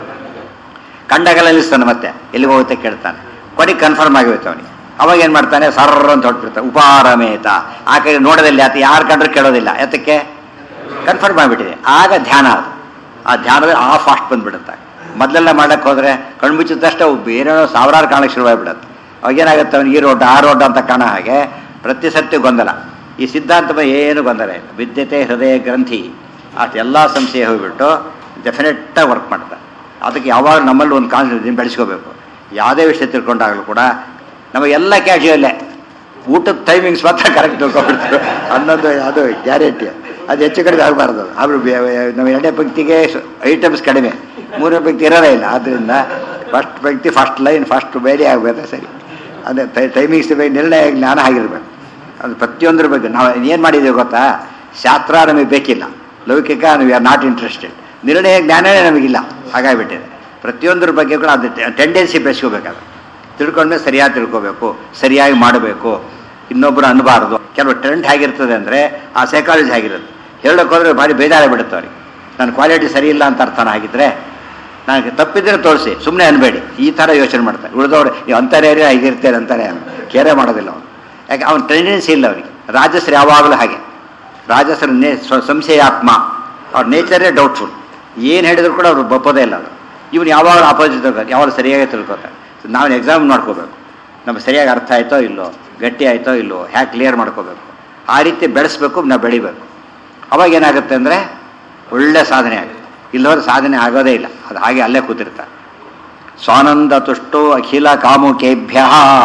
ಕಂಡಾಗೆಲ್ಲ ನಿಲ್ಲಿಸ್ತಾನೆ ಮತ್ತೆ ಎಲ್ಲಿಗೆ ಹೋಗುತ್ತೆ ಕೇಳ್ತಾನೆ ಕೊನೆಗೆ ಕನ್ಫರ್ಮ್ ಆಗಿರುತ್ತೆ ಅವನಿಗೆ ಅವಾಗ ಏನು ಮಾಡ್ತಾನೆ ಸರ್ರ ಅಂತ ಹೊಟ್ಬಿಡ್ತಾನೆ ಉಪಾರಮೇತ ಆ ಕಡೆ ನೋಡೋದಿಲ್ಲ ಆತ ಯಾರು ಕಂಡ್ರೆ ಕೇಳೋದಿಲ್ಲ ಯಾತಕ್ಕೆ ಕನ್ಫರ್ಮ್ ಆಗಿಬಿಟ್ಟಿದೆ ಆಗ ಧ್ಯಾನ ಅದು ಆ ಧ್ಯಾನದಲ್ಲಿ ಆ ಫಾಸ್ಟ್ ಬಂದ್ಬಿಡುತ್ತೆ ಮೊದಲೆಲ್ಲ ಮಾಡಕ್ಕೆ ಹೋದರೆ ಕಣ್ಮುಚ್ಚಿದ ತಕ್ಷಣ ಅವು ಬೇರೇನೋ ಸಾವಿರಾರು ಕಾಣಕ್ಕೆ ಶುರುವಾಗ್ಬಿಡುತ್ತೆ ಅವಾಗ ಏನಾಗುತ್ತೆ ಅವನಿಗೆ ಈ ರೋಡ್ ಆ ರೋಡ್ ಅಂತ ಕಾಣೋ ಹಾಗೆ ಪ್ರತಿ ಸತ್ಯ ಗೊಂದಲ ಈ ಸಿದ್ಧಾಂತ ಬಗ್ಗೆ ಏನು ಗೊಂದಲ ಇಲ್ಲ ವಿದ್ಯತೆ ಹೃದಯ ಗ್ರಂಥಿ ಅಷ್ಟೆಲ್ಲ ಸಂಶಯ ಹೋಗ್ಬಿಟ್ಟು ಡೆಫಿನೆಟ್ಟಾಗಿ ವರ್ಕ್ ಮಾಡ್ತಾರೆ ಅದಕ್ಕೆ ಯಾವಾಗ ನಮ್ಮಲ್ಲಿ ಒಂದು ಕಾನ್ಸೆಪ್ಟ್ ಬೆಳೆಸ್ಕೋಬೇಕು ಯಾವುದೇ ವಿಷಯ ತಿಳ್ಕೊಂಡಾಗಲೂ ಕೂಡ ನಮಗೆಲ್ಲ ಕ್ಯಾಶುಯಲ್ಲೇ ಊಟದ ಟೈಮಿಂಗ್ಸ್ ಮಾತ್ರ ಕರೆಕ್ಟ್ ತಿಳ್ಕೊಬಿಡ್ತೀವಿ ಅನ್ನೋದು ಅದು ಗ್ಯಾರಂಟಿ ಅದು ಹೆಚ್ಚು ಕಡಿಮೆ ಆಗಬಾರ್ದು ಆಮೇಲೆ ಬೆ- ನಮ್ಮ ಎರಡನೇ ಪಂಕ್ತಿಗೆ ಐಟಮ್ಸ್ ಕಡಿಮೆ ಮೂರನೇ ಪಂಕ್ತಿ ಇರೋದೇ ಇಲ್ಲ ಆದ್ದರಿಂದ ಫಸ್ಟ್ ಪಂಕ್ತಿ ಫಸ್ಟ್ ಲೈನ್ ಫಸ್ಟ್ ಬೇರೆ ಆಗಬೇಕು ಸರಿ ಅದೇ ಟೈಮಿಂಗ್ಸ್ ಬಗ್ಗೆ ನಿರ್ಣಯ ಜ್ಞಾನ ಆಗಿರ್ಬೇಕು ಅದು ಪ್ರತಿಯೊಂದ್ರ ಬಗ್ಗೆ ನಾವು ಏನು ಮಾಡಿದ್ದೀವಿ ಗೊತ್ತಾ ಶಾಸ್ತ್ರ ನಮಗೆ ಬೇಕಿಲ್ಲ ಲೌಕಿಕ ನಾವು ಆರ್ ನಾಟ್ ಇಂಟ್ರೆಸ್ಟೆಡ್ ನಿರ್ಣಯ ಜ್ಞಾನವೇ ನಮಗಿಲ್ಲ ಹಾಗಾಗಿಬಿಟ್ಟಿದೆ ಪ್ರತಿಯೊಂದ್ರ ಬಗ್ಗೆ ಕೂಡ ಅದು ಟೆಂಡೆನ್ಸಿ ಬೆಳೆಸ್ಕೋಬೇಕಾದ್ರೆ ತಿಳ್ಕೊಂಡ್ಮೇಲೆ ಸರಿಯಾಗಿ ತಿಳ್ಕೋಬೇಕು ಸರಿಯಾಗಿ ಮಾಡಬೇಕು ಇನ್ನೊಬ್ಬರು ಅನ್ನಬಾರ್ದು ಕೆಲವು ಟ್ರೆಂಡ್ ಹೇಗಿರ್ತದೆ ಅಂದರೆ ಆ ಸೈಕಾಲಜಿ ಹೇಗಿರುತ್ತೆ ಹೇಳೋಕೆ ಹೋದ್ರೆ ಭಾರಿ ಬೇಜಾರ ಬಿಡುತ್ತೆ ಅವ್ರಿಗೆ ನನ್ನ ಕ್ವಾಲಿಟಿ ಸರಿ ಇಲ್ಲ ಅಂತ ಅರ್ಥನ ಆಗಿದ್ರೆ ನನಗೆ ತಪ್ಪಿದ್ರೆ ತೋರಿಸಿ ಸುಮ್ಮನೆ ಅನ್ಬೇಡಿ ಈ ಥರ ಯೋಚನೆ ಮಾಡ್ತಾರೆ ಉಳಿದವ್ರು ನೀವು ಅಂತಾರೆ ಹೀಗಿರ್ತೇನೆ ಅಂತಾರೆ ಕೇರೆ ಮಾಡೋದಿಲ್ಲ ಅವನು ಯಾಕೆ ಅವನ ಟೆಂಡೆನ್ಸಿ ಇಲ್ಲ ಅವನಿಗೆ ರಾಜಸ್ರು ಯಾವಾಗಲೂ ಹಾಗೆ ರಾಜಸ್ರು ನೇ ಸ್ವ- ಸಂಶಯಾತ್ಮ ಅವ್ರ ನೇಚರೇ ಡೌಟ್ಫುಲ್ ಏನು ಹೇಳಿದ್ರು ಕೂಡ ಅವ್ರು ಬಪ್ಪೋದೇ ಇಲ್ಲ ಅದು ಇವನು ಯಾವಾಗ ಆಪೋಸಿಟ್ ಯಾವಾಗ ಸರಿಯಾಗಿ ತಿಳ್ಕೊತಾರೆ ನಾವು ಎಕ್ಸಾಮ್ ಮಾಡ್ಕೋಬೇಕು ನಮ್ಗೆ ಸರಿಯಾಗಿ ಅರ್ಥ ಆಯ್ತೋ ಇಲ್ಲೋ ಗಟ್ಟಿ ಆಯ್ತೋ ಇಲ್ಲೋ ಹ್ಯಾಗೆ ಕ್ಲಿಯರ್ ಮಾಡ್ಕೋಬೇಕು ಆ ರೀತಿ ಬೆಳೆಸ್ಬೇಕು ನಾವು ಬೆಳಿಬೇಕು ಅವಾಗ ಏನಾಗುತ್ತೆ ಅಂದರೆ ಒಳ್ಳೆ ಸಾಧನೆ ಆಗುತ್ತೆ ಇಲ್ಲವ್ರು ಸಾಧನೆ ಆಗೋದೇ ಇಲ್ಲ ಅದು ಹಾಗೆ ಅಲ್ಲೇ ಕೂತಿರ್ತಾರೆ ಸ್ವಾನಂದ ತುಷ್ಟೋ ಅಖಿಲ ಕಾಮುಕೇಭ್ಯ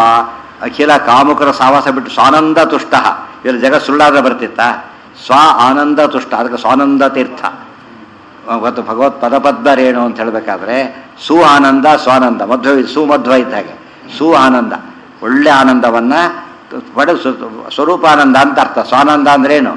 ಅಖಿಲ ಕಾಮುಕರ ಸಾವಾಸ ಬಿಟ್ಟು ಸ್ವಾನಂದ ತುಷ್ಟ ಇವರು ಜಗ ಸುಳ್ಳಾದ್ರೆ ಬರ್ತಿತ್ತ ಸ್ವ ಆನಂದ ತುಷ್ಟ ಅದಕ್ಕೆ ಸ್ವಾನಂದ ತೀರ್ಥ ಇವತ್ತು ಭಗವತ್ ಪದಪದ್ಮರೇಣು ಅಂತ ಹೇಳಬೇಕಾದ್ರೆ ಸು ಆನಂದ ಸ್ವಾನಂದ ಮಧ್ವ ಸುಮಧ್ವ ಇದ್ದ ಹಾಗೆ ಸು ಆನಂದ ಒಳ್ಳೆ ಆನಂದವನ್ನ ಪಡೆ ಸ್ವರೂಪಾನಂದ ಅಂತ ಅರ್ಥ ಸ್ವಾನಂದ ಅಂದ್ರೇನು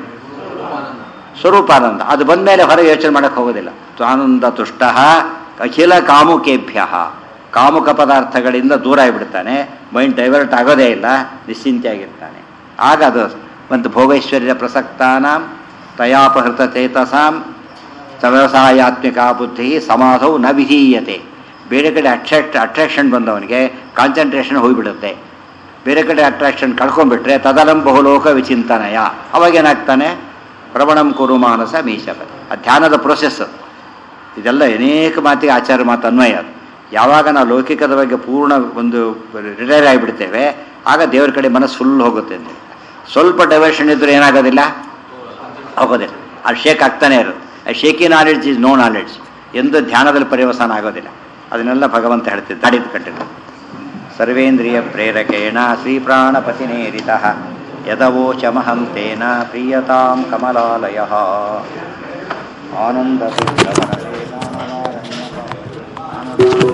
ಸ್ವರೂಪಾನಂದ ಅದು ಬಂದಮೇಲೆ ಹೊರಗೆ ಯೋಚನೆ ಮಾಡಕ್ಕೆ ಹೋಗೋದಿಲ್ಲ ಸ್ವಾನಂದ ತುಷ್ಟ ಅಖಿಲ ಕಾಮುಕೇಭ್ಯ ಕಾಮುಕ ಪದಾರ್ಥಗಳಿಂದ ದೂರ ಆಗಿಬಿಡ್ತಾನೆ ಮೈಂಡ್ ಡೈವರ್ಟ್ ಆಗೋದೇ ಇಲ್ಲ ನಿಶ್ಚಿಂತೆಯಾಗಿರ್ತಾನೆ ಆಗ ಅದು ಒಂದು ಭೋಗೈಶ್ವರ್ಯ ಪ್ರಸಕ್ತಾನಾಂ ತಯಾಪಹೃತ ಚೇತಸಾಂ ವ್ಯವಸಾಯಾತ್ಮಿಕ ಬುದ್ಧಿ ಸಮಾಧವು ನ ವಿಧೀಯತೆ ಬೇರೆ ಕಡೆ ಅಟ್ರಾಕ್ಟ್ ಅಟ್ರಾಕ್ಷನ್ ಬಂದವನಿಗೆ ಕಾನ್ಸಂಟ್ರೇಷನ್ ಹೋಗಿಬಿಡುತ್ತೆ ಬೇರೆ ಕಡೆ ಅಟ್ರಾಕ್ಷನ್ ಕಳ್ಕೊಂಡ್ಬಿಟ್ರೆ ತದಲಂ ಬಹುಲೋಕ ವಿಚಿಂತನಯ ಅವಾಗೇನಾಗ್ತಾನೆ ಪ್ರವಣಂ ಕುರು ಮಾನಸ ಮೀಶಪತಿ ಆ ಧ್ಯಾನದ ಪ್ರೊಸೆಸ್ ಇದೆಲ್ಲ ಅನೇಕ ಮಾತಿಗೆ ಆಚಾರ ಮಾತು ಅನ್ವಯ ಅದು ಯಾವಾಗ ನಾವು ಲೌಕಿಕದ ಬಗ್ಗೆ ಪೂರ್ಣ ಒಂದು ರಿಟೈರ್ ಆಗಿಬಿಡ್ತೇವೆ ಆಗ ದೇವರ ಕಡೆ ಮನಸ್ಸು ಫುಲ್ ಹೋಗುತ್ತೆ ಅಂತ ಸ್ವಲ್ಪ ಡೈವರ್ಷನ್ ಇದ್ದರೆ ಏನಾಗೋದಿಲ್ಲ ಹೋಗೋದಿಲ್ಲ ಅದು ಶೇಕ್ ಆಗ್ತಾನೆ ಇರುತ್ತೆ ಆ shaky knowledge is no knowledge ಎಂದು ಧ್ಯಾನದಲ್ಲಿ ಪರ್ಯವಸಾನ ಆಗೋದಿಲ್ಲ ಅದನ್ನೆಲ್ಲ ಭಗವಂತ ಹೇಳ್ತಿದ್ದ ದಾಡಿದ ಕಟ್ಟಿದ್ರು ಸರ್ವೇಂದ್ರಿಯ ಪ್ರೇರಕೇಣ ಶ್ರೀಪ್ರಾಣಪತಿನೇರಿತ ಯದವೋಚಮಹಂ ತೇನ ಪ್ರೀಯತಾಂ ಕಮಲಾಲಯ ಆನಂದ